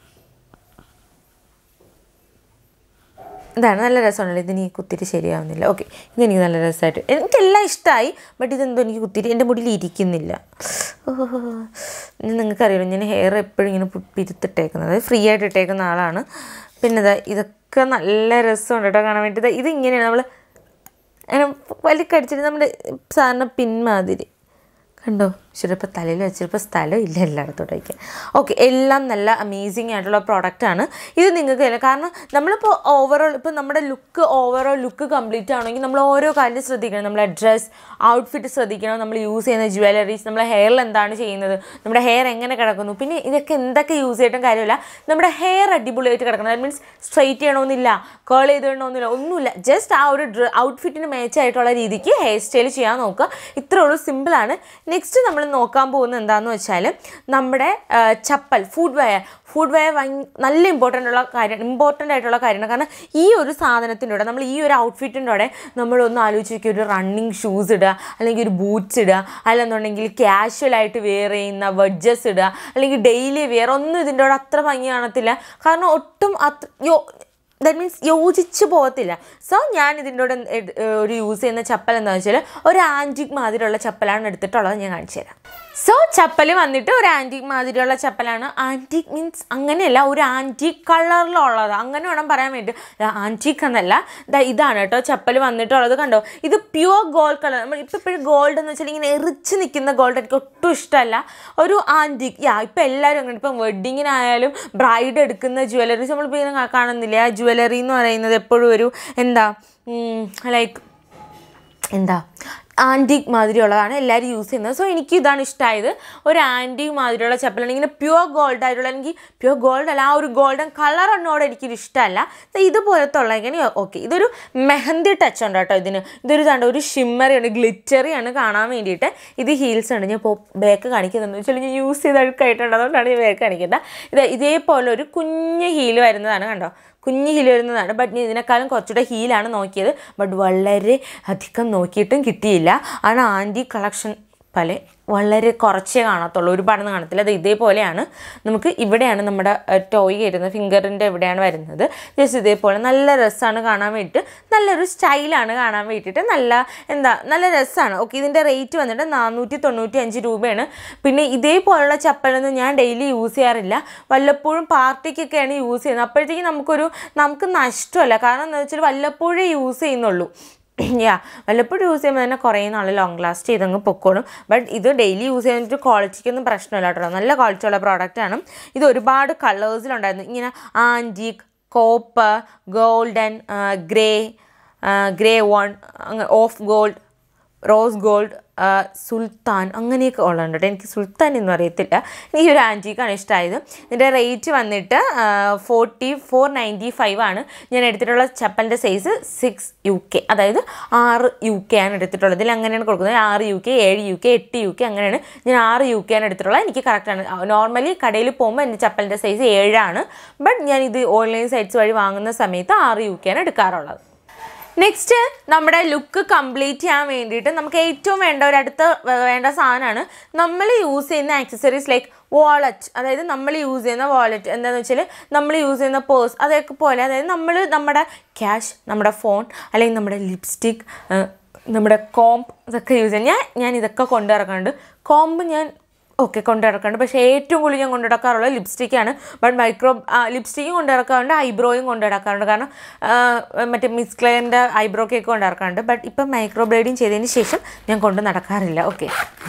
ഇതാണ് നല്ല രസമാണല്ലോ ഇതിന് കുത്തിരി ശരിയാവുന്നില്ല ഓക്കെ ഇതെനിക്ക് നല്ല രസമായിട്ട് എനിക്കെല്ലാം ഇഷ്ടമായി ബട്ട് ഇതെന്തോ എനിക്ക് കുത്തിരി എൻ്റെ മുടിയിൽ ഇരിക്കുന്നില്ല ഓഹോ നിങ്ങൾക്കറിയാലോ ഞാൻ ഹെയർ എപ്പോഴും ഇങ്ങനെ പു- പിരുത്തിട്ടേക്കുന്നത് ഫ്രീ ആയിട്ട് ഇട്ടേക്കുന്ന ആളാണ് പിന്നെ ഇതാ ഇതൊക്കെ നല്ല രസമുണ്ട് കേട്ടോ കാണാൻ വേണ്ടി ദാ ഇത് ഇങ്ങനെയാണ് നമ്മൾ അങ്ങനെ വലിക്കടിച്ചിട്ട് നമ്മുടെ സാധാരണ പിൻ മാതിരി കണ്ടോ ചിലപ്പോൾ തലയിൽ വെച്ചപ്പോൾ സ്ഥലം ഇല്ല എല്ലായിടത്തോട്ട് വയ്ക്കാൻ ഓക്കെ എല്ലാം നല്ല അമേസിങ് ആയിട്ടുള്ള പ്രോഡക്റ്റാണ് ഇത് നിങ്ങൾക്ക് ഇല്ല കാരണം നമ്മളിപ്പോൾ ഓവറോൾ ഇപ്പോൾ നമ്മുടെ ലുക്ക് ഓവറോൾ ലുക്ക് കംപ്ലീറ്റ് ആണെങ്കിൽ നമ്മൾ ഓരോ കാര്യം ശ്രദ്ധിക്കണം നമ്മളെ ഡ്രസ്സ് ഔട്ട്ഫിറ്റ് ശ്രദ്ധിക്കണം നമ്മൾ യൂസ് ചെയ്യുന്ന ജ്വല്ലറീസ് നമ്മുടെ ഹെയറിൽ എന്താണ് ചെയ്യുന്നത് നമ്മുടെ ഹെയർ എങ്ങനെ കിടക്കുന്നു പിന്നെ ഇതൊക്കെ എന്തൊക്കെ യൂസ് ചെയ്തിട്ടും കാര്യമില്ല നമ്മുടെ ഹെയർ അടിപൊളിയായിട്ട് കിടക്കണം ദാറ്റ് മീൻസ് സ്ട്രെയിറ്റ് ചെയ്യണമെന്നില്ല കേൾ ചെയ്തിടണമെന്നില്ല ഒന്നുമില്ല ജസ്റ്റ് ആ ഒരു ഡ്ര ഔട്ട്ഫിറ്റിന് മാച്ചായിട്ടുള്ള രീതിക്ക് ഹെയർ സ്റ്റൈൽ ചെയ്യാൻ നോക്കുക ഇത്രേ ഉള്ളൂ സിമ്പിളാണ് നെക്സ്റ്റ് നമ്മൾ നോക്കാൻ പോകുന്നത് എന്താണെന്ന് വെച്ചാൽ നമ്മുടെ ആ, chappal footwear footwear നല്ല ഇമ്പോർട്ടൻ്റ് ഉള്ള കാര്യം ഇമ്പോർട്ടൻ്റ് ആയിട്ടുള്ള കാര്യമാണ് കാരണം ഈ ഒരു സാധനത്തിൻ്റെ കൂടെ നമ്മൾ ഈ ഒരു ഔട്ട്ഫിറ്റിൻ്റെ കൂടെ നമ്മളൊന്ന് ആലോചിച്ച് നോക്കി ഒരു റണ്ണിങ് ഷൂസ് ഇടുക അല്ലെങ്കിൽ ഒരു ബൂട്ട്സ് ഇടുക അല്ലെന്നുണ്ടെങ്കിൽ casual ആയിട്ട് വെയർ ചെയ്യുന്ന വെഡ്ജസ് ഇടുക അല്ലെങ്കിൽ ഡെയിലി വെയർ ഒന്നും ഇതിൻ്റെ കൂടെ അത്ര ഭംഗി കാണത്തില്ല കാരണം ഒട്ടും അത്ര യോ ദാറ്റ് മീൻസ് യോജിച്ച് പോകത്തില്ല സോ ഞാൻ ഇതിൻ്റെ കൂടെ എട്- ഏർ ഒരു യൂസ് ചെയ്യുന്ന ചപ്പൽ എന്താണെന്ന് വെച്ചാൽ ഒരു ആൻറ്റിക് മാതിരിയുള്ള ചപ്പലാണ് എടുത്തിട്ടുള്ളത് ഞാൻ കാണിച്ചു തരാം സോ ചപ്പൽ വന്നിട്ട് ഒരു ആൻറ്റിക് മാതിരിയുള്ള ചപ്പലാണ് ആൻറ്റിക് മീൻസ് അങ്ങനെയല്ല ഒരു ആൻറ്റിക് കളറിലുള്ളത് അങ്ങനെ വേണം പറയാൻ വേണ്ടി ആൻറ്റിക് എന്നല്ല ദാ ഇതാണ് കേട്ടോ ചപ്പൽ വന്നിട്ടുള്ളത് കണ്ടോ ഇത് പ്യുവർ ഗോൾഡ് കളർ നമ്മൾ ഇപ്പം ഇപ്പോഴും ഗോൾഡ് എന്ന് വെച്ചാൽ ഇങ്ങനെ എറിച്ച് നിൽക്കുന്ന ഗോൾഡ് എനിക്ക് ഒട്ടും ഇഷ്ടമല്ല ഒരു ആൻറ്റിക് യാ ഇപ്പം എല്ലാവരും അങ്ങനെ ഇപ്പം വെഡ്ഡിങ്ങിനായാലും ബ്രൈഡ് എടുക്കുന്ന ജ്വല്ലറീസ് നമ്മളിപ്പോൾ ഇങ്ങനെ കാണുന്നില്ലേ ആ ജ്വല്ലറി എന്ന് പറയുന്നത് എപ്പോഴും ഒരു എന്താ ലൈക്ക് എന്താ ആൻറ്റിക് മാതിരിയുള്ളതാണ് എല്ലാവരും യൂസ് ചെയ്യുന്നത് സോ എനിക്ക് ഇതാണ് ഇഷ്ടമായത് ഒരു ആൻറ്റിക് മാതിരിയുള്ള ചപ്പലാണ് ഇങ്ങനെ പ്യുവർ ഗോൾഡ് ആയിട്ടുള്ള എനിക്ക് പ്യുവർ ഗോൾഡ് അല്ല ആ ഒരു ഗോൾഡൻ കളർ എന്നോട് എനിക്കൊരു ഇഷ്ടമല്ല ദാ ഇതുപോലത്തെ ഉള്ള ഇങ്ങനെ ഓക്കെ ഇതൊരു മെഹന്തി ടച്ച് ഉണ്ട് കേട്ടോ ഇതിന് ഇതൊരു തണ്ട ഒരു ഷിമ്മറി ഉണ്ട് ഗ്ലിറ്ററി ആണ് കാണാൻ വേണ്ടിയിട്ട് ഇത് ഹീൽസ് ഉണ്ട് ഞാൻ ഇപ്പോൾ ബാക്ക് കാണിക്കുന്നുണ്ട് വെച്ചാൽ ഞാൻ യൂസ് ചെയ്ത് അഴുക്കായിട്ടുണ്ട് അതുകൊണ്ടാണ് ഞാൻ ബാക്ക് കാണിക്കുന്നത് ഇത് ഇതേപോലെ ഒരു കുഞ്ഞ് ഹീല് വരുന്നതാണ് കണ്ടോ കുഞ്ഞ് ഹീൽ വരുന്നതാണ് ബട്ട് ഞാൻ ഇതിനേക്കാളും കുറച്ചുകൂടെ ഹീലാണ് നോക്കിയത് ബട്ട് വളരെ അധികം നോക്കിയിട്ടും കിട്ടിയില്ല ആണ് ആൻറ്റി കളക്ഷൻ പല വളരെ കുറച്ചേ കാണത്തുള്ളൂ ഒരുപാടൊന്നും കാണത്തില്ല അത് ഇതേപോലെയാണ് നമുക്ക് ഇവിടെയാണ് നമ്മുടെ ടോയ് വരുന്നത് ഫിംഗറിൻ്റെ ഇവിടെയാണ് വരുന്നത് ജസ്റ്റ് ഇതേപോലെ നല്ല രസമാണ് കാണാൻ വേണ്ടിയിട്ട് നല്ലൊരു സ്റ്റൈലാണ് കാണാൻ വേണ്ടിയിട്ട് നല്ല എന്താ നല്ല രസമാണ് ഓക്കെ ഇതിൻ്റെ റേറ്റ് വന്നിട്ട് നാനൂറ്റി തൊണ്ണൂറ്റി അഞ്ച് രൂപയാണ് പിന്നെ ഇതേപോലുള്ള ചപ്പലൊന്നും ഞാൻ ഡെയിലി യൂസ് ചെയ്യാറില്ല വല്ലപ്പോഴും പാർട്ടിക്കൊക്കെയാണ് യൂസ് ചെയ്യുന്നത് അപ്പോഴത്തേക്കും നമുക്കൊരു നമുക്ക് നഷ്ടമല്ല കാരണം എന്താ വെച്ചാൽ വല്ലപ്പോഴേ യൂസ് ചെയ്യുന്നുള്ളൂ യാ വല്ലപ്പോഴും യൂസ് ചെയ്യുമ്പോൾ തന്നെ കുറേ നാൾ ലോങ് ലാസ്റ്റ് ചെയ്തങ്ങ് പൊക്കോളും ബട്ട് ഇത് ഡെയിലി യൂസ് ചെയ്യുന്നിട്ട് ക്വാളിറ്റിക്കൊന്നും പ്രശ്നമില്ല കേട്ടോ നല്ല ക്വാളിറ്റി ഉള്ള പ്രോഡക്റ്റാണ് ഇത് ഒരുപാട് കളേഴ്സിലുണ്ടായിരുന്നു ഇങ്ങനെ antique copper golden grey grey one of gold rose gold സുൽത്താൻ അങ്ങനെയൊക്കെ ഉള്ളുണ്ട് കേട്ടോ എനിക്ക് സുൽത്താൻ എന്നും അറിയത്തില്ല ഈ ഒരു ആൻറ്റീക്കാണ് ഇഷ്ടമായത് ഇതിൻ്റെ റേറ്റ് വന്നിട്ട് ഫോർട്ടി ഫോർ നയൻറ്റി ഫൈവ് ആണ് ഞാൻ എടുത്തിട്ടുള്ള ചപ്പലിൻ്റെ സൈസ് സിക്സ് യു കെ അതായത് ആറ് യു കെ ആണ് എടുത്തിട്ടുള്ളത് ഇതിൽ അങ്ങനെയാണ് കൊടുക്കുന്നത് ആറ് യു കെ ഏഴ് യു കെ എട്ട് യു കെ അങ്ങനെയാണ് ഞാൻ ആറ് യു കെ ആണ് എടുത്തിട്ടുള്ളത് എനിക്ക് കറക്റ്റാണ് നോർമലി കടയിൽ പോകുമ്പോൾ എൻ്റെ ചപ്പലിൻ്റെ സൈസ് ഏഴാണ് ബട്ട് ഞാൻ ഇത് ഓൺലൈൻ സൈറ്റ്സ് വഴി വാങ്ങുന്ന സമയത്ത് ആറ് യു കെ ആണ് എടുക്കാറുള്ളത് നെക്സ്റ്റ് നമ്മുടെ ലുക്ക് കംപ്ലീറ്റ് ചെയ്യാൻ വേണ്ടിയിട്ട് നമുക്ക് ഏറ്റവും വേണ്ട ഒരു അടുത്ത വേ- വേണ്ട സാധനമാണ് നമ്മൾ യൂസ് ചെയ്യുന്ന ആക്സസറീസ് ലൈക്ക് വാളറ്റ് അതായത് നമ്മൾ യൂസ് ചെയ്യുന്ന വാളറ്റ് എന്താണെന്ന് വെച്ചാൽ നമ്മൾ യൂസ് ചെയ്യുന്ന പേഴ്സ് അതൊക്കെ പോലെ അതായത് നമ്മൾ നമ്മുടെ ക്യാഷ് നമ്മുടെ ഫോൺ അല്ലെങ്കിൽ നമ്മുടെ ലിപ്സ്റ്റിക് നമ്മുടെ കോംബ് ഇതൊക്കെ യൂസ് ചെയ്യാം ഞാൻ ഞാൻ ഇതൊക്കെ കൊണ്ടു നടക്കാറുണ്ട് കോംബ് ഞാൻ ഓക്കെ കൊണ്ടു നടക്കാറുണ്ട് പക്ഷേ ഏറ്റവും കൂടുതൽ ഞാൻ കൊണ്ടു നടക്കാറുള്ളത് ലിപ്സ്റ്റിക്കാണ് ബട്ട് മൈക്രോ ലിപ്സ്റ്റിക്കും കൊണ്ടു നടക്കാറുണ്ട് ഐബ്രോയും കൊണ്ടു നടക്കാറുണ്ട് കാരണം ആ, മറ്റേ മിസ് ക്ലെയറിൻ്റെ ഐബ്രോ കേക്ക് കൊണ്ടു നടക്കാറുണ്ട് ബട്ട് ഇപ്പം മൈക്രോ ബ്ലേഡിങ് ചെയ്തതിന് ശേഷം ഞാൻ കൊണ്ട് നടക്കാറില്ല ഓക്കെ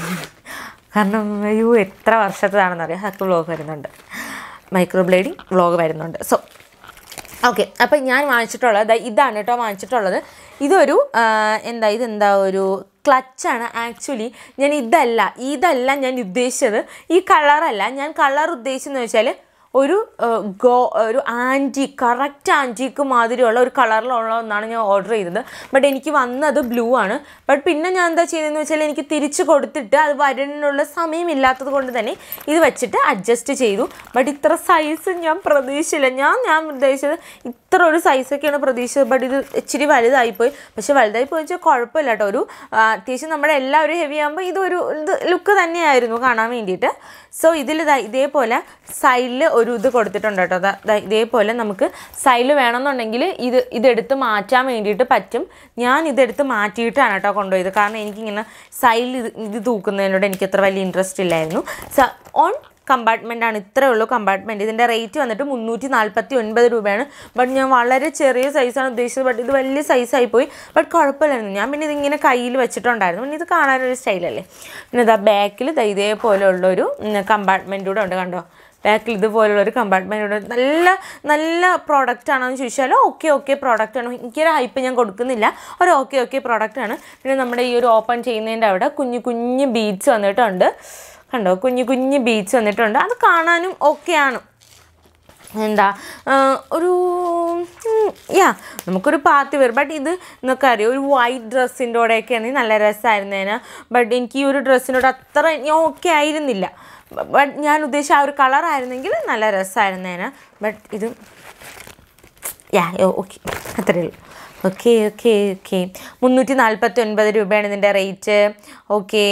കാരണം അയ്യോ എത്ര വർഷത്തേതാണെന്നറിയാം ഹക്ക് വ്ളോഗ് വരുന്നുണ്ട് മൈക്രോ ബ്ലേഡിങ് വ്ളോഗ് വരുന്നുണ്ട് സോ ഓക്കെ അപ്പം ഞാൻ വാങ്ങിച്ചിട്ടുള്ളത് ദാ ഇതാണ് കേട്ടോ വാങ്ങിച്ചിട്ടുള്ളത് ഇതൊരു ആ, എന്താ ഇതെന്താ ഒരു ക്ലച്ചാണ് ആക്ച്വലി ഞാൻ ഇതല്ല ഇതല്ല ഞാൻ ഉദ്ദേശിച്ചത് ഈ കളറല്ല ഞാൻ കളർ ഉദ്ദേശിച്ചെന്ന് വെച്ചാൽ ഒരു ആ, ഗോ ഒരു ആൻറ്റി കറക്റ്റ് ആൻറ്റിക്ക് മാതിരിയുള്ള ഒരു കളറിലുള്ള ഒന്നാണ് ഞാൻ ഓർഡർ ചെയ്തത് ബട്ട് എനിക്ക് വന്നത് ബ്ലൂ ആണ് ബട്ട് പിന്നെ ഞാൻ എന്താ ചെയ്തതെന്ന് വെച്ചാൽ എനിക്ക് തിരിച്ച് കൊടുത്തിട്ട് അത് വരാനുള്ള സമയമില്ലാത്തത് കൊണ്ട് തന്നെ ഇത് വെച്ചിട്ട് അഡ്ജസ്റ്റ് ചെയ്തു ബട്ട് ഇത്ര സൈസ് ഞാൻ പ്രതീക്ഷിച്ചില്ല ഞാൻ ഞാൻ ഉദ്ദേശിച്ചത് ഇത്ര ഒരു സൈസൊക്കെയാണ് പ്രതീക്ഷിച്ചത് ബട്ട് ഇത് ഇച്ചിരി വലുതായിപ്പോയി പക്ഷെ വലുതായി പോയി വെച്ചാൽ കുഴപ്പമില്ല കേട്ടോ ഒരു ആ, അത്യാവശ്യം നമ്മുടെ എല്ലാവരും ഹെവി ആകുമ്പോൾ ഇതൊരു ഇത് ലുക്ക് തന്നെയായിരുന്നു കാണാൻ വേണ്ടിയിട്ട് സോ ഇതിൽ ഇതേപോലെ സൈഡിൽ ഒരു ഇത് കൊടുത്തിട്ടുണ്ട് കേട്ടോ ദാ- ദാ ഇതേപോലെ നമുക്ക് സൈഡിൽ വേണമെന്നുണ്ടെങ്കിൽ ഇത് ഇതെടുത്ത് മാറ്റാൻ വേണ്ടിയിട്ട് പറ്റും ഞാൻ ഇതെടുത്ത് മാറ്റിയിട്ടാണ് കേട്ടോ കൊണ്ടുപോയത് കാരണം എനിക്കിങ്ങനെ സൈഡിൽ ഇത് ഇത് തൂക്കുന്നതിനോട് എനിക്ക് അത്ര വലിയ ഇൻട്രസ്റ്റ് ഇല്ലായിരുന്നു സ ഓൺ കമ്പാർട്ട്മെൻ്റ് ആണ് ഇത്രയേ ഉള്ളൂ കമ്പാർട്ട്മെൻറ്റ് ഇതിൻ്റെ റേറ്റ് വന്നിട്ട് മുന്നൂറ്റി നാൽപ്പത്തി ഒൻപത് രൂപയാണ് ബട്ട് ഞാൻ വളരെ ചെറിയ സൈസാണ് ഉദ്ദേശിച്ചത് ബട്ട് ഇത് വലിയ സൈസായി പോയി ബട്ട് കുഴപ്പമില്ലായിരുന്നു ഞാൻ പിന്നെ ഇതിങ്ങനെ കയ്യിൽ വെച്ചിട്ടുണ്ടായിരുന്നു പിന്നെ ഇത് കാണാനൊരു സ്റ്റൈലല്ലേ പിന്നെ ഇതാ ബാക്കിൽ ഇതേപോലെയുള്ളൊരു കമ്പാർട്ട്മെൻറ്റ് കൂടെ ഉണ്ട് കണ്ടോ ബാക്കിൽ ഇതുപോലുള്ള ഒരു കമ്പാർട്ട്മെൻറ്റ് ഉണ്ട് നല്ല നല്ല പ്രോഡക്റ്റ് ആണെന്ന് ചോദിച്ചാൽ ഓക്കെ ഓക്കെ പ്രോഡക്റ്റ് ആണ് എനിക്കൊരു ഹൈപ്പ് ഞാൻ കൊടുക്കുന്നില്ല ഒരു ഓക്കെ ഓക്കെ പ്രോഡക്റ്റ് ആണ് പിന്നെ നമ്മുടെ ഈ ഒരു ഓപ്പൺ ചെയ്യുന്നതിൻ്റെ അവിടെ കുഞ്ഞു കുഞ്ഞു ബീഡ്സ് വന്നിട്ടുണ്ട് കണ്ടോ കുഞ്ഞു കുഞ്ഞു ബീഡ്സ് വന്നിട്ടുണ്ട് അത് കാണാനും ഓക്കെയാണ് എന്താ ആ, ഒരു യാ നമുക്കൊരു പാർട്ടി വെയർ ബട്ട് ഇത് എന്നൊക്കെ അറിയാം ഒരു വൈറ്റ് ഡ്രസ്സിൻ്റെ കൂടെയൊക്കെ ആണെങ്കിൽ നല്ല രസമായിരുന്നേനെ ബട്ട് എനിക്ക് ഈ ഒരു ഡ്രസ്സിനോട് അത്ര ഞാൻ ഓക്കെ ആയിരുന്നില്ല ബട്ട് ഞാൻ ഉദ്ദേശിച്ച ആ ഒരു കളറായിരുന്നെങ്കിൽ നല്ല രസമായിരുന്നേനെ ബട്ട് ഇത് യാ ഓക്കെ അത്രയേ ഉള്ളൂ ഓക്കെ ഓക്കെ ഓക്കെ മുന്നൂറ്റി നാൽപ്പത്തി ഒൻപത് രൂപയാണ് ഇതിൻ്റെ റേറ്റ് ഓക്കെ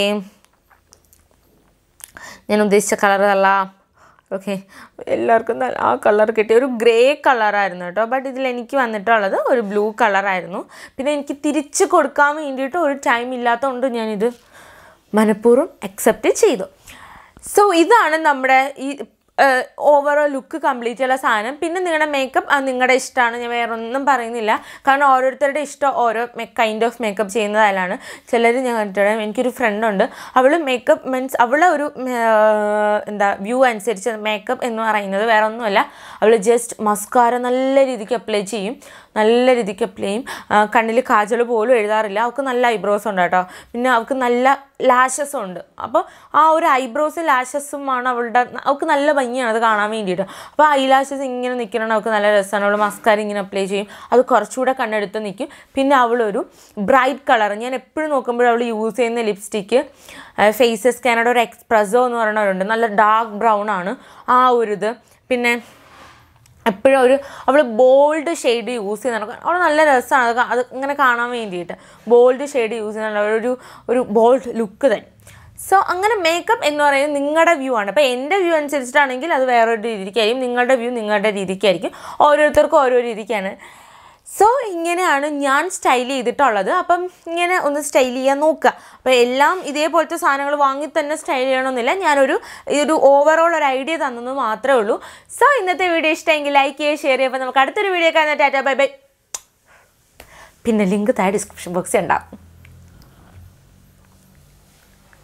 ഞാൻ ഉദ്ദേശിച്ച കളർ അല്ല ഓക്കെ എല്ലാവർക്കും നല്ല ആ കളർ കിട്ടി ഒരു ഗ്രേ കളറായിരുന്നു കേട്ടോ ബട്ട് ഇതിൽ എനിക്ക് വന്നിട്ടുള്ളത് ഒരു ബ്ലൂ കളറായിരുന്നു പിന്നെ എനിക്ക് തിരിച്ച് കൊടുക്കാൻ വേണ്ടിയിട്ട് ഒരു ടൈം ഇല്ലാത്തതുകൊണ്ട് ഞാനിത് മനഃപൂർവ്വം അക്സെപ്റ്റ് ചെയ്തു സോ ഇതാണ് നമ്മുടെ ഈ ഓവറോൾ ലുക്ക് കംപ്ലീറ്റ് ചെയ്യുന്ന സാധനം പിന്നെ നിങ്ങളുടെ മേക്കപ്പ് നിങ്ങളുടെ ഇഷ്ടമാണ് ഞാൻ വേറെ ഒന്നും പറയുന്നില്ല കാരണം ഓരോരുത്തരുടെ ഇഷ്ടം ഓരോ കൈൻഡ് ഓഫ് മേക്കപ്പ് ചെയ്യുന്നതിലാണ് ചിലർ ഞാൻ കണ്ടിട്ടുണ്ട് എനിക്കൊരു ഫ്രണ്ട് ഉണ്ട് അവൾ മേക്കപ്പ് മീൻസ് അവളെ ഒരു ഉം, ആ, എന്താ വ്യൂ അനുസരിച്ച് മേക്കപ്പ് എന്ന് പറയുന്നത് വേറെ ഒന്നുമല്ല അവൾ ജസ്റ്റ് മസ്കാര നല്ല രീതിക്ക് അപ്ലൈ ചെയ്യും നല്ല രീതിക്ക് അപ്ലൈ ചെയ്യും കണ്ണിൽ കാജൽ പോലും എഴുതാറില്ല അവൾക്ക് നല്ല ഐബ്രോസ് ഉണ്ട് കേട്ടോ പിന്നെ അവൾക്ക് നല്ല ലാഷസും ഉണ്ട് അപ്പോൾ ആ ഒരു ഐബ്രോസും ലാഷസുമാണ് അവളുടെ അവൾക്ക് നല്ല ഭംഗിയാണ് അത് കാണാൻ വേണ്ടിയിട്ട് അപ്പോൾ ഐ ലാഷസ് ഇങ്ങനെ നിൽക്കണം അവൾക്ക് നല്ല രസമാണ് അവൾ മസ്കാര ഇങ്ങനെ അപ്ലൈ ചെയ്യും അത് കുറച്ചുകൂടെ കണ്ണെടുത്ത് നിൽക്കും പിന്നെ അവളൊരു ബ്രൈറ്റ് കളർ ഞാൻ എപ്പോഴും നോക്കുമ്പോഴും അവൾ യൂസ് ചെയ്യുന്ന ലിപ്സ്റ്റിക്ക് ഫേസസ് കാനഡ ഒരു എക്സ്പ്രസോ എന്ന് പറയുന്നവരുണ്ട് നല്ല ഡാർക്ക് ബ്രൗൺ ആണ് ആ ഒരു ഇത് പിന്നെ എപ്പോഴും ഒരു അവൾ ബോൾഡ് ഷെയ്ഡ് യൂസ് ചെയ്യുന്നുണ്ട് അവൾ നല്ല രസമാണ് അത് കാ- അത് ഇങ്ങനെ കാണാൻ വേണ്ടിയിട്ട് ബോൾഡ് ഷെയ്ഡ് യൂസ് ചെയ്യുന്നുണ്ട് ഒരു ഒരു ബോൾഡ് ലുക്ക് തന്നെ സോ അങ്ങനെ മേക്കപ്പ് എന്ന് പറയുന്നത് നിങ്ങളുടെ വ്യൂ ആണ് അപ്പോൾ എൻ്റെ വ്യൂ അനുസരിച്ചിട്ടാണെങ്കിൽ അത് വേറൊരു രീതിക്കായിരിക്കും നിങ്ങളുടെ വ്യൂ നിങ്ങളുടെ രീതിക്കായിരിക്കും ഓരോരുത്തർക്കും ഓരോ രീതിക്കാണ് സോ ഇങ്ങനെയാണ് ഞാൻ സ്റ്റൈൽ ചെയ്തിട്ടുള്ളത് അപ്പം ഇങ്ങനെ ഒന്ന് സ്റ്റൈൽ ചെയ്യാൻ നോക്കുക അപ്പോൾ എല്ലാം ഇതേപോലത്തെ സാധനങ്ങൾ വാങ്ങി തന്നെ സ്റ്റൈൽ ചെയ്യണമെന്നില്ല ഞാനൊരു ഒരു ഓവറോൾ ഒരു ഐഡിയ തന്നെന്ന് മാത്രമേ ഉള്ളൂ സോ ഇന്നത്തെ വീഡിയോ ഇഷ്ടമെങ്കിൽ ലൈക്ക് ചെയ്യുക ഷെയർ ചെയ്യുക അപ്പോൾ നമുക്ക് അടുത്തൊരു വീഡിയോ കാണാൻ ടാറ്റ ബൈ ബൈ പിന്നെ ലിങ്ക് താഴെ ഡിസ്ക്രിപ്ഷൻ ബോക്സിൽ ഉണ്ടാവും